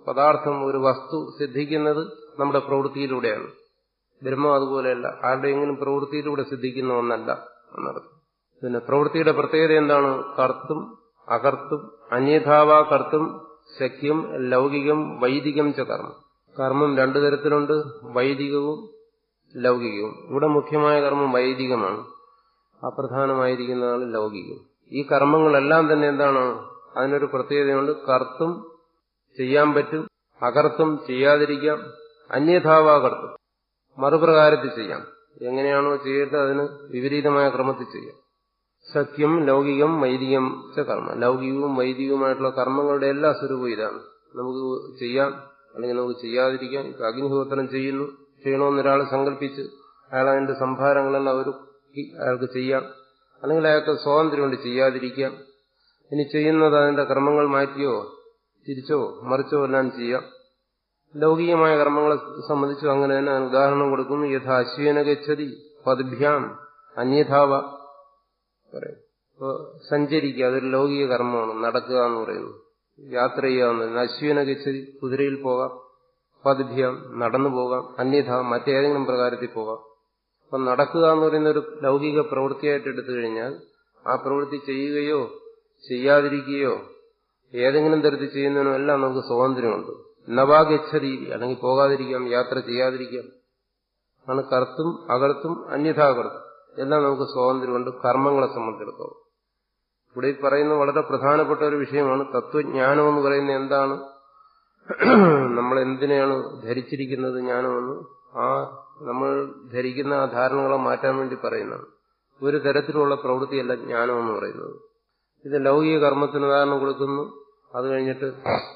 പദാർത്ഥം ഒരു വസ്തു സിദ്ധിക്കുന്നത് നമ്മുടെ പ്രവൃത്തിയിലൂടെയാണ് ബ്രഹ്മം അതുപോലെയല്ല ആരുടെയെങ്കിലും പ്രവൃത്തിയിലൂടെ സിദ്ധിക്കുന്ന ഒന്നല്ല എന്നർത്ഥം പിന്നെ പ്രവൃത്തിയുടെ പ്രത്യേകത എന്താണ് കർത്തും അകർത്തും അന്യഥാവ കർത്തും ശക്യം ലൗകികം വൈദികം ച കർമ്മം കർമ്മം രണ്ടു തരത്തിലുണ്ട് വൈദികവും ലൗകികവും ഇവിടെ മുഖ്യമായ കർമ്മം വൈദികമാണ് അപ്രധാനമായിരിക്കുന്നതാണ് ലൗകികം ഈ കർമ്മങ്ങളെല്ലാം തന്നെ എന്താണ് അതിനൊരു പ്രത്യേകതയുണ്ട് കർത്തും ചെയ്യാൻ പറ്റും അകർത്തും ചെയ്യാതിരിക്കാം അന്യഥാവാ കർത്തും മറുപ്രകാരത്തിൽ ചെയ്യാം എങ്ങനെയാണോ ചെയ്യേണ്ടത് അതിന് വിപരീതമായ ക്രമത്തിൽ ചെയ്യാം സത്യം ലൗകികം വൈദികം ച കർമ്മ ലൗകികവും വൈദികവുമായിട്ടുള്ള കർമ്മങ്ങളുടെ എല്ലാ സ്വരൂപവും ഇതാണ് നമുക്ക് ചെയ്യാം അല്ലെങ്കിൽ നമുക്ക് ചെയ്യാതിരിക്കാം ഇപ്പൊ അഗ്നിഹോത്രം ചെയ്യുന്നു ചെയ്യണമെന്ന് ഒരാൾ സങ്കല്പിച്ച് അയാൾ അതിന്റെ സംഭാരങ്ങളെല്ലാം ഒരു അയാൾക്ക് ചെയ്യാം അല്ലെങ്കിൽ അയാൾക്ക് സ്വാതന്ത്ര്യമുണ്ട് ചെയ്യാതിരിക്കാം ഇനി ചെയ്യുന്നത് അതിന്റെ കർമ്മങ്ങൾ മാറ്റിയോ തിരിച്ചോ മറിച്ചോ എല്ലാം ചെയ്യാം ലൗകികമായ കർമ്മങ്ങളെ സംബന്ധിച്ചും അങ്ങനെ തന്നെ അതിന് ഉദാഹരണം കൊടുക്കുന്നു യഥാ അശ്വന ഗച്ഛതി പദ്ഭ്യാം അന്യഥാവ പറയും ഇപ്പോ സഞ്ചരിക്കുക അതൊരു ലൗകിക കർമ്മമാണ് നടക്കുക എന്ന് പറയുന്നു യാത്ര ചെയ്യാവുന്ന അശ്വന ഗച്ഛതി കുതിരയിൽ പോകാം പദ്ഭ്യാം നടന്നു പോകാം അന്യഥ മറ്റേതെങ്കിലും പ്രകാരത്തിൽ പോകാം അപ്പം നടക്കുക എന്ന് പറയുന്ന ഒരു ലൗകിക പ്രവൃത്തിയായിട്ട് എടുത്തു കഴിഞ്ഞാൽ ആ പ്രവൃത്തി ചെയ്യുകയോ ചെയ്യാതിരിക്കുകയോ ഏതെങ്കിലും തരത്തിൽ ചെയ്യുന്നതിനും എല്ലാം നമുക്ക് സ്വാതന്ത്ര്യമുണ്ട് നവാഗച്ഛതി അല്ലെങ്കിൽ പോകാതിരിക്കാം യാത്ര ചെയ്യാതിരിക്കാം ആണ് കർത്തും അകർത്തും അന്യഥാകർത്തും എല്ലാം നമുക്ക് സ്വാതന്ത്ര്യമുണ്ട് കർമ്മങ്ങളെ സംബന്ധിച്ചിടത്തോളം ഇവിടെ ഈ പറയുന്ന വളരെ പ്രധാനപ്പെട്ട ഒരു വിഷയമാണ് തത്വജ്ഞാനം എന്ന് പറയുന്നത് എന്താണ് നമ്മൾ എന്തിനെയാണ് ധരിച്ചിരിക്കുന്നത് ജ്ഞാനമെന്ന് ആ നമ്മൾ ധരിക്കുന്ന ആ ധാരണകളെ മാറ്റാൻ വേണ്ടി പറയുന്നതാണ് ഒരു തരത്തിലുള്ള പ്രവൃത്തിയല്ല ജ്ഞാനം എന്ന് പറയുന്നത് ഇത് ലൗകിക കർമ്മത്തിന് ഉദാഹരണം കൊടുക്കുന്നു അത് കഴിഞ്ഞിട്ട്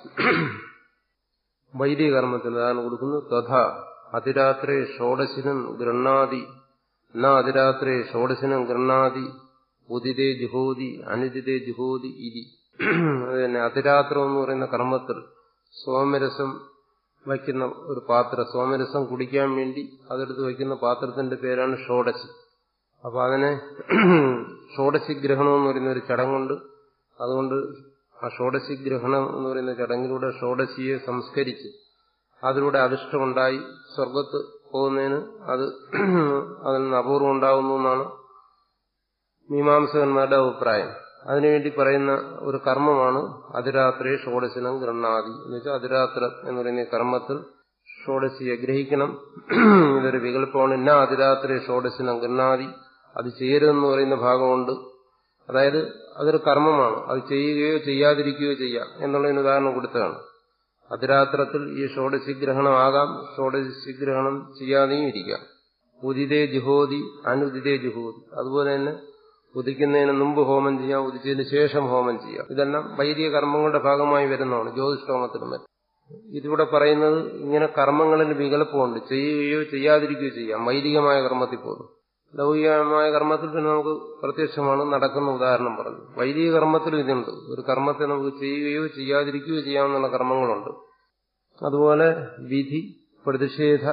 വൈദിക കർമ്മത്തിന് ഉദാഹരണം കൊടുക്കുന്നു തഥാ അതിരാത്രേ ഷോഡശിനം ഗൃണ്ണാതി ന അതിരാത്രേ ഷോഡശിനം ഗൃണ്ണാതി ഉദിതേ ജുഹോതി അനുദിതേ ജുഹോതി ഇതി അത് തന്നെ അതിരാത്രം എന്ന് പറയുന്ന കർമ്മത്തിൽ സോമരസം വയ്ക്കുന്ന ഒരു പാത്രം സോമരസം കുടിക്കാൻ വേണ്ടി അതെടുത്ത് വയ്ക്കുന്ന പാത്രത്തിന്റെ പേരാണ് ഷോഡശി അപ്പൊ അതിനെ ഷോഡശി ഗ്രഹണം എന്ന് പറയുന്ന ഒരു ചടങ്ങുണ്ട് അതുകൊണ്ട് ആ ഷോഡശി ഗ്രഹണം എന്ന് പറയുന്ന ചടങ്ങിലൂടെ ഷോഡശിയെ സംസ്കരിച്ച് അതിലൂടെ അധിഷ്ഠമുണ്ടായി സ്വർഗത്ത് പോകുന്നതിന് അത് അതിൽ നിന്ന് അപൂർവം ഉണ്ടാകുന്നു എന്നാണ് മീമാംസകന്മാരുടെ അഭിപ്രായം അതിനുവേണ്ടി പറയുന്ന ഒരു കർമ്മമാണ് അതിരാത്രി ഷോഡശനം ഗൃണ്ണാദി എന്ന് വെച്ചാൽ അതിരാത്ര എന്ന് പറയുന്ന കർമ്മത്തിൽ ഷോഡശിയെ ഗ്രഹിക്കണം ഇതൊരു വികല്പമാണ് ഇന്ന അതിരാത്രി ഷോഡശനം ഗൃണ്ണാദി അത് ചെയ്യരുതെന്ന് പറയുന്ന ഭാഗമുണ്ട് അതായത് അതൊരു കർമ്മമാണ് അത് ചെയ്യുകയോ ചെയ്യാതിരിക്കുകയോ ചെയ്യാം എന്നുള്ളതിന് ഉദാഹരണം കൊടുത്തതാണ് അതിരാത്രത്തിൽ ഈ ഷോഡശി ഗ്രഹണമാകാം ഷോഡശി ഗ്രഹണം ചെയ്യാതെയും ഇരിക്കാം ഉദിതേ ജുഹോതി അനുദിതേ ജുഹോതി അതുപോലെ തന്നെ ഉദിക്കുന്നതിന് മുമ്പ് ഹോമം ചെയ്യാം ഉദിച്ചതിന് ശേഷം ഹോമം ചെയ്യാം ഇതെല്ലാം വൈദിക കർമ്മങ്ങളുടെ ഭാഗമായി വരുന്നതാണ് ജ്യോതിഷ്ഠോമത്തിനും മറ്റും ഇതിവിടെ പറയുന്നത് ഇങ്ങനെ കർമ്മങ്ങളിൽ വികല്പമുണ്ട് ചെയ്യുകയോ ചെയ്യാതിരിക്കുകയോ ചെയ്യാം വൈദികമായ കർമ്മത്തിൽ പോലും ലൗകികമായ കർമ്മത്തിൽ പിന്നെ നമുക്ക് പ്രത്യക്ഷമാണ് നടക്കുന്ന ഉദാഹരണം പറഞ്ഞു വൈദിക കർമ്മത്തിലും ഇതുണ്ട് ഒരു കർമ്മത്തെ നമുക്ക് ചെയ്യുകയോ ചെയ്യാതിരിക്കുകയോ ചെയ്യാവുന്ന കർമ്മങ്ങളുണ്ട് അതുപോലെ വിധി പ്രതിഷേധ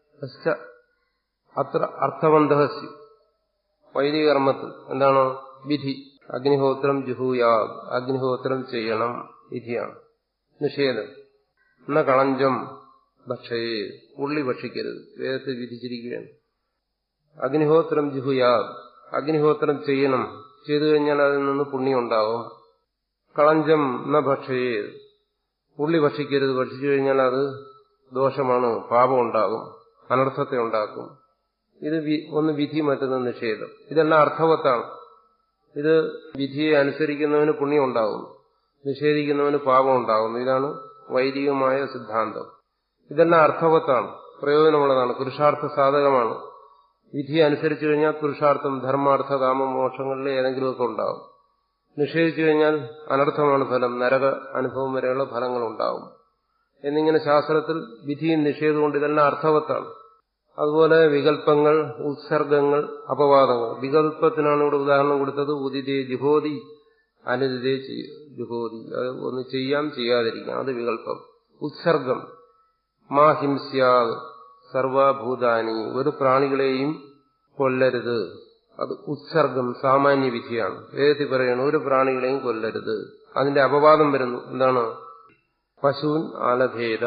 അത്ര അർത്ഥബന്ധസ്യ വൈദിക കർമ്മത്തിൽ എന്താണ് വിധി അഗ്നിഹോത്രം ജുഹൂയാ അഗ്നിഹോത്രം ചെയ്യണം വിധിയാണ് നിഷേധം എന്ന കളഞ്ചം ഭക്ഷയെ ഉള്ളി ഭക്ഷിക്കരുത് വേദത്തെ വിധിച്ചിരിക്കുകയാണ് അഗ്നിഹോത്രം ജുഹുയാ അഗ്നിഹോത്രം ചെയ്യണം ചെയ്തു കഴിഞ്ഞാൽ അതിൽ നിന്ന് പുണ്യം ഉണ്ടാവും കളഞ്ചം ന ഭക്ഷയെ ഉള്ളി ഭക്ഷിക്കരുത് ഭക്ഷിച്ചു കഴിഞ്ഞാൽ അത് ദോഷമാണ് പാപം ഉണ്ടാകും അനർത്ഥത്തെ ഉണ്ടാക്കും ഇത് ഒന്ന് വിധി മറ്റൊന്ന് നിഷേധം ഇതെല്ലാം അർത്ഥവത്താണ് ഇത് വിധിയെ അനുസരിക്കുന്നവന് പുണ്യം ഉണ്ടാകും നിഷേധിക്കുന്നവന് പാപം ഉണ്ടാകുന്നു ഇതാണ് വൈദികമായ സിദ്ധാന്തം ഇതെല്ലാം അർത്ഥവത്താണ് പ്രയോജനമുള്ളതാണ് പുരുഷാർത്ഥ സാധകമാണ് വിധി അനുസരിച്ചു കഴിഞ്ഞാൽ പുരുഷാർത്ഥം ധർമാർത്ഥ കാമ മോക്ഷങ്ങളിൽ ഏതെങ്കിലുമൊക്കെ ഉണ്ടാവും നിഷേധിച്ചു കഴിഞ്ഞാൽ അനർത്ഥമാണ് ഫലം നരക അനുഭവം വരെയുള്ള ഫലങ്ങൾ ഉണ്ടാവും എന്നിങ്ങനെ ശാസ്ത്രത്തിൽ വിധിയും നിഷേധവും ഇതെല്ലാം അർത്ഥവത്താണ് അതുപോലെ വികല്പങ്ങൾ ഉത്സർഗങ്ങൾ അപവാദങ്ങൾ വികല്പത്തിനാണ് ഇവിടെ ഉദാഹരണം കൊടുത്തത് ഉദിതേ ജുഹോതി അനുദിതേ ജുഹോതി അത് ഒന്ന് ചെയ്യാം ചെയ്യാതിരിക്കാം അത് വികല്പം ഉത്സർഗം മാ ഹിംസ്യാത് സർവഭൂതാനി ഒരു പ്രാണികളെയും കൊല്ലരുത് അത് ഉത്സർഗം സാമാന്യ വിധിയാണ് വേദത്തിൽ പറയണം ഒരു പ്രാണികളെയും കൊല്ലരുത് അതിന്റെ അപവാദം വരുന്നു എന്താണ് പശുവിൻ ആലഭേദ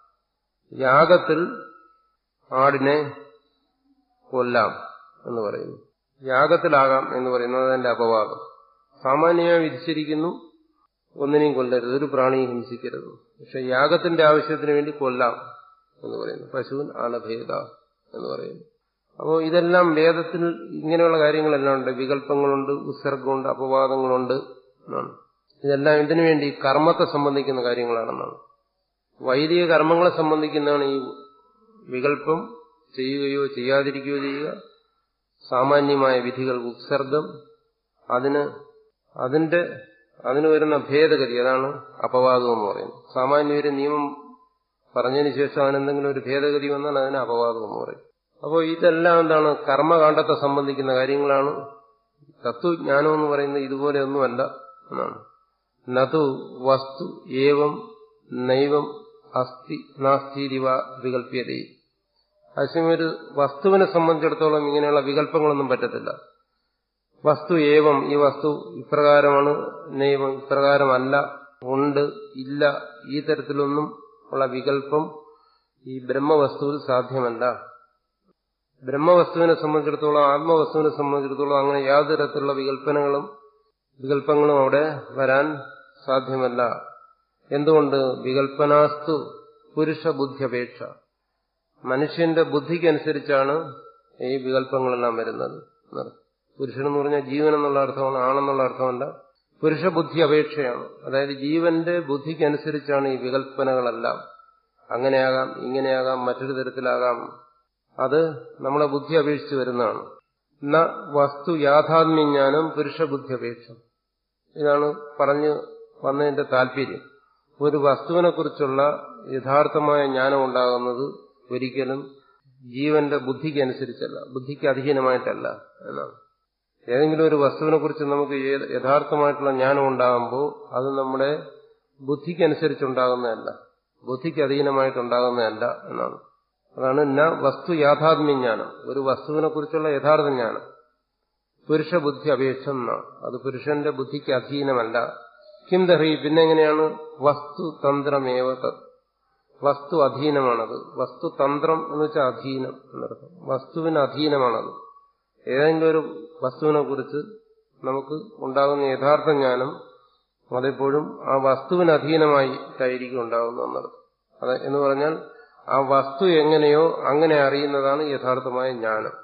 യാഗത്തിൽ ആടിനെ കൊല്ലാം എന്ന് പറയുന്നു യാഗത്തിലാകാം എന്ന് പറയുന്നത് അതിന്റെ അപവാദം സാമാന്യമായി വിധിച്ചിരിക്കുന്നു ഒന്നിനെയും കൊല്ലരുത് ഒരു പ്രാണിയും ഹിംസിക്കരുത് പക്ഷെ യാഗത്തിന്റെ ആവശ്യത്തിന് വേണ്ടി കൊല്ലാം എന്ന് പറയുന്നു പശുവിൻ ആലഭേദ എന്ന് പറയുന്നു അപ്പോൾ ഇതെല്ലാം വേദത്തിൽ ഇങ്ങനെയുള്ള കാര്യങ്ങളെല്ലാം ഉണ്ട് വികല്പങ്ങളുണ്ട് ഉത്സർഗമുണ്ട് അപവാദങ്ങളുണ്ട് എന്നാണ് ഇതെല്ലാം ഇതിനു വേണ്ടി കർമ്മത്തെ സംബന്ധിക്കുന്ന കാര്യങ്ങളാണെന്നാണ് വൈദിക കർമ്മങ്ങളെ സംബന്ധിക്കുന്നതാണ് ഈ വികല്പം ചെയ്യുകയോ ചെയ്യാതിരിക്കുകയോ ചെയ്യുക സാമാന്യമായ വിധികൾ ഉത്സർഗം അതിന് അതിന്റെ അതിന് വരുന്ന ഭേദഗതി അതാണ് അപവാദം എന്ന് പറയുന്നത് സാമാന്യ ഒരു നിയമം പറഞ്ഞതിന് ശേഷം അതിനെന്തെങ്കിലും ഒരു ഭേദഗതി വന്നാൽ അതിന് അപവാദം എന്ന് പറയും അപ്പോൾ ഇതെല്ലാം എന്താണ് കർമ്മകാണ്ഡത്തെ സംബന്ധിക്കുന്ന കാര്യങ്ങളാണ് തത്വജ്ഞാനം എന്ന് പറയുന്നത് ഇതുപോലെ ഒന്നുമല്ല എന്നാണ് നതു വസ്തു ഏവം നൈവം അസ്ഥി നാസ്തിരിവ വികല്പ്യത അശ്വം ഒരു വസ്തുവിനെ സംബന്ധിച്ചിടത്തോളം ഇങ്ങനെയുള്ള വികല്പങ്ങളൊന്നും പറ്റത്തില്ല വസ്തു ഏവം ഈ വസ്തു ഇപ്രകാരമാണ് നൈവം ഇപ്രകാരമല്ല ഉണ്ട് ഇല്ല ഈ തരത്തിലൊന്നും ഉള്ള വികല്പം ഈ ബ്രഹ്മവസ്തുവിൽ സാധ്യമല്ല ബ്രഹ്മവസ്തുവിനെ സംബന്ധിച്ചിടത്തോളം ആത്മവസ്തുവിനെ സംബന്ധിച്ചിടത്തോളം അങ്ങനെ യാതൊരു തരത്തിലുള്ള വികല്പനങ്ങളും വികല്പങ്ങളും അവിടെ വരാൻ സാധ്യമല്ല എന്തുകൊണ്ട് വികല്പനാസ്തു പുരുഷ ബുദ്ധ്യപേക്ഷ മനുഷ്യന്റെ ബുദ്ധിക്കനുസരിച്ചാണ് ഈ വികല്പങ്ങളെല്ലാം വരുന്നത് പുരുഷൻ എന്ന് പറഞ്ഞാൽ ജീവൻ എന്നുള്ള അർത്ഥമാണ് ആണെന്നുള്ള അർത്ഥമല്ല പുരുഷ ബുദ്ധി അപേക്ഷയാണ് അതായത് ജീവന്റെ ബുദ്ധിക്കനുസരിച്ചാണ് ഈ വികല്പനകളെല്ലാം അങ്ങനെയാകാം ഇങ്ങനെയാകാം മറ്റൊരു തരത്തിലാകാം അത് നമ്മളെ ബുദ്ധി അപേക്ഷിച്ച് വരുന്നതാണ് ന വസ്തു യാഥാത്മ്യജ്ഞാനം പുരുഷ ബുദ്ധി അപേക്ഷ ഇതാണ് പറഞ്ഞു വന്നതിന്റെ താല്പര്യം ഒരു വസ്തുവിനെ കുറിച്ചുള്ള യഥാർത്ഥമായ ജ്ഞാനം ഉണ്ടാകുന്നത് ഒരിക്കലും ജീവന്റെ ബുദ്ധിക്ക് അനുസരിച്ചല്ല ബുദ്ധിക്ക് അധീനമായിട്ടല്ല എന്നാണ് ഏതെങ്കിലും ഒരു വസ്തുവിനെ കുറിച്ച് നമുക്ക് യഥാർത്ഥമായിട്ടുള്ള ജ്ഞാനം ഉണ്ടാകുമ്പോൾ അത് നമ്മുടെ ബുദ്ധിക്കനുസരിച്ചുണ്ടാകുന്നതല്ല ബുദ്ധിക്ക് അധീനമായിട്ടുണ്ടാകുന്നതല്ല എന്നാണ് അതാണ് ന വസ്തു യാഥാത്മ്യജ്ഞാനം ഒരു വസ്തുവിനെ കുറിച്ചുള്ള യഥാർത്ഥ ജ്ഞാനം പുരുഷ ബുദ്ധി അപേക്ഷ അത് പുരുഷന്റെ ബുദ്ധിക്ക് അധീനമല്ല കിം ദഹി പിന്നെ എങ്ങനെയാണ് വസ്തു തന്ത്രമേവ വസ്തു അധീനമാണത് വസ്തു തന്ത്രം എന്ന് വെച്ചാൽ അധീനം എന്നർത്ഥം വസ്തുവിന് അധീനമാണത് ഏതെങ്കിലും ഒരു വസ്തുവിനെ കുറിച്ച് നമുക്ക് ഉണ്ടാകുന്ന യഥാർത്ഥ ജ്ഞാനം അതെപ്പോഴും ആ വസ്തുവിന് അധീനമായിട്ടായിരിക്കും ഉണ്ടാകുന്നത് എന്നർത്ഥം അത് എന്ന് പറഞ്ഞാൽ ആ വസ്തു എങ്ങനെയോ അങ്ങനെ അറിയുന്നതാണ് യഥാർത്ഥമായ ജ്ഞാനം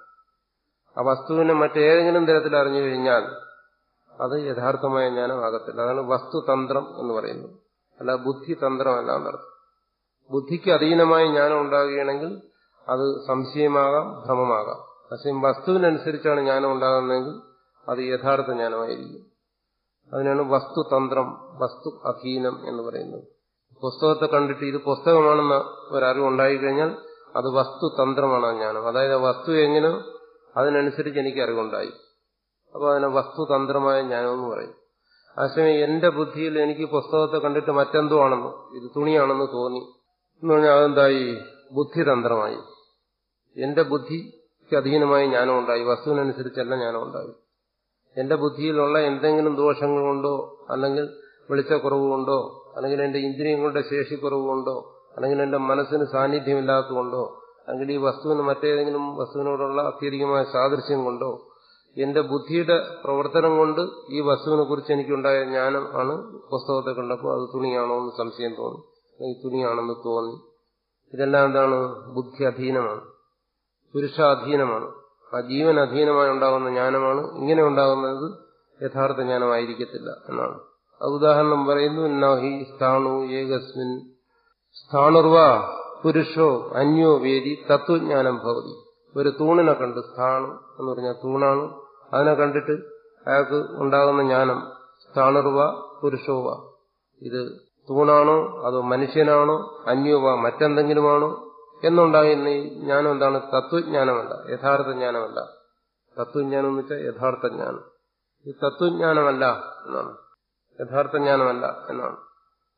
ആ വസ്തുവിനെ മറ്റേതെങ്കിലും തരത്തിൽ അറിഞ്ഞു കഴിഞ്ഞാൽ അത് യഥാർത്ഥമായ ജ്ഞാനമാകത്തില്ല അതാണ് വസ്തുതന്ത്രം എന്ന് പറയുന്നത് അല്ല ബുദ്ധി തന്ത്രമല്ല എന്നർത്ഥം ബുദ്ധിക്ക് അധീനമായ ജ്ഞാനം ഉണ്ടാകുകയാണെങ്കിൽ അത് സംശയമാകാം ഭ്രമമാകാം പക്ഷേ വസ്തുവിനനുസരിച്ചാണ് ജ്ഞാനം ഉണ്ടാകുന്നതെങ്കിൽ അത് യഥാർത്ഥ ജ്ഞാനമായിരിക്കും അതിനാണ് വസ്തുതന്ത്രം വസ്തു അധീനം എന്ന് പറയുന്നത് പുസ്തകത്തെ കണ്ടിട്ട് ഇത് പുസ്തകമാണെന്ന ഒരറിവ് ഉണ്ടായിക്കഴിഞ്ഞാൽ അത് വസ്തുതന്ത്രമാണ് ആ ജ്ഞാനം അതായത് ആ വസ്തു എങ്ങനെ അതിനനുസരിച്ച് എനിക്ക് അറിവുണ്ടായി അപ്പോൾ അതിനെ വസ്തുതന്ത്രമായ ജ്ഞാനം എന്ന് പറയും ആശയം എന്റെ ബുദ്ധിയിൽ എനിക്ക് പുസ്തകത്തെ കണ്ടിട്ട് മറ്റെന്തോ ആണെന്ന് ഇത് തുണിയാണെന്ന് തോന്നി എന്ന് പറഞ്ഞാൽ അതെന്തായി ബുദ്ധിതന്ത്രമായി എന്റെ ബുദ്ധിക്ക് അധീനമായി ജ്ഞാനം ഉണ്ടായി വസ്തുവിനനുസരിച്ചല്ല ജ്ഞാനം ഉണ്ടായി എന്റെ ബുദ്ധിയിലുള്ള എന്തെങ്കിലും ദോഷങ്ങൾ കൊണ്ടോ അല്ലെങ്കിൽ വെളിച്ചക്കുറവ് കൊണ്ടോ അല്ലെങ്കിൽ എന്റെ ഇന്ദ്രിയങ്ങളുടെ ശേഷിക്കുറവ് കൊണ്ടോ അല്ലെങ്കിൽ എന്റെ മനസ്സിന് സാന്നിധ്യമില്ലാത്തതുകൊണ്ടോ അല്ലെങ്കിൽ ഈ വസ്തുവിന് മറ്റേതെങ്കിലും വസ്തുവിനോടുള്ള അത്യധികമായ സാദൃശ്യം കൊണ്ടോ എന്റെ ബുദ്ധിയുടെ പ്രവർത്തനം കൊണ്ട് ഈ വസ്തുവിനെ കുറിച്ച് എനിക്കുണ്ടായ ജ്ഞാനം ആണ് പുസ്തകത്തെ കണ്ടപ്പോൾ അത് തുണിയാണോ എന്ന് സംശയം തോന്നി അല്ലെങ്കിൽ തുണിയാണെന്ന് തോന്നി ഇതെല്ലാം എന്താണ് ബുദ്ധി അധീനമാണ് പുരുഷാധീനമാണ് ആ ജീവൻ അധീനമായി ഉണ്ടാകുന്ന ജ്ഞാനമാണ് ഇങ്ങനെ ഉണ്ടാകുന്നത് യഥാർത്ഥ ജ്ഞാനമായിരിക്കത്തില്ല എന്നാണ് അത് ഉദാഹരണം പറയുന്നു നഹി സ്ഥാണു ഏകസ്മിൻ സ്ഥാണുർവ പുരുഷോ അന്യോ വേദി തത്വജ്ഞാനം ഭവതി ഒരു തൂണിനെ കണ്ട് സ്ഥാണു എന്ന് പറഞ്ഞാൽ തൂണാണ് അതിനെ കണ്ടിട്ട് അയാൾക്ക് ഉണ്ടാകുന്ന ജ്ഞാനം സ്ഥാണുർവ പുരുഷോവ ഇത് തൂണാണോ അതോ മനുഷ്യനാണോ അന്യോവ മറ്റെന്തെങ്കിലുമാണോ എന്നുണ്ടാകുന്ന ഈ ജ്ഞാനം എന്താണ് തത്വജ്ഞാനമല്ല യഥാർത്ഥ ജ്ഞാനമല്ല തത്വജ്ഞാനം എന്ന് വെച്ചാൽ യഥാർത്ഥ ജ്ഞാനം ഈ തത്വജ്ഞാനമല്ല എന്നാണ് യഥാർത്ഥ ജ്ഞാനമല്ല എന്നാണ്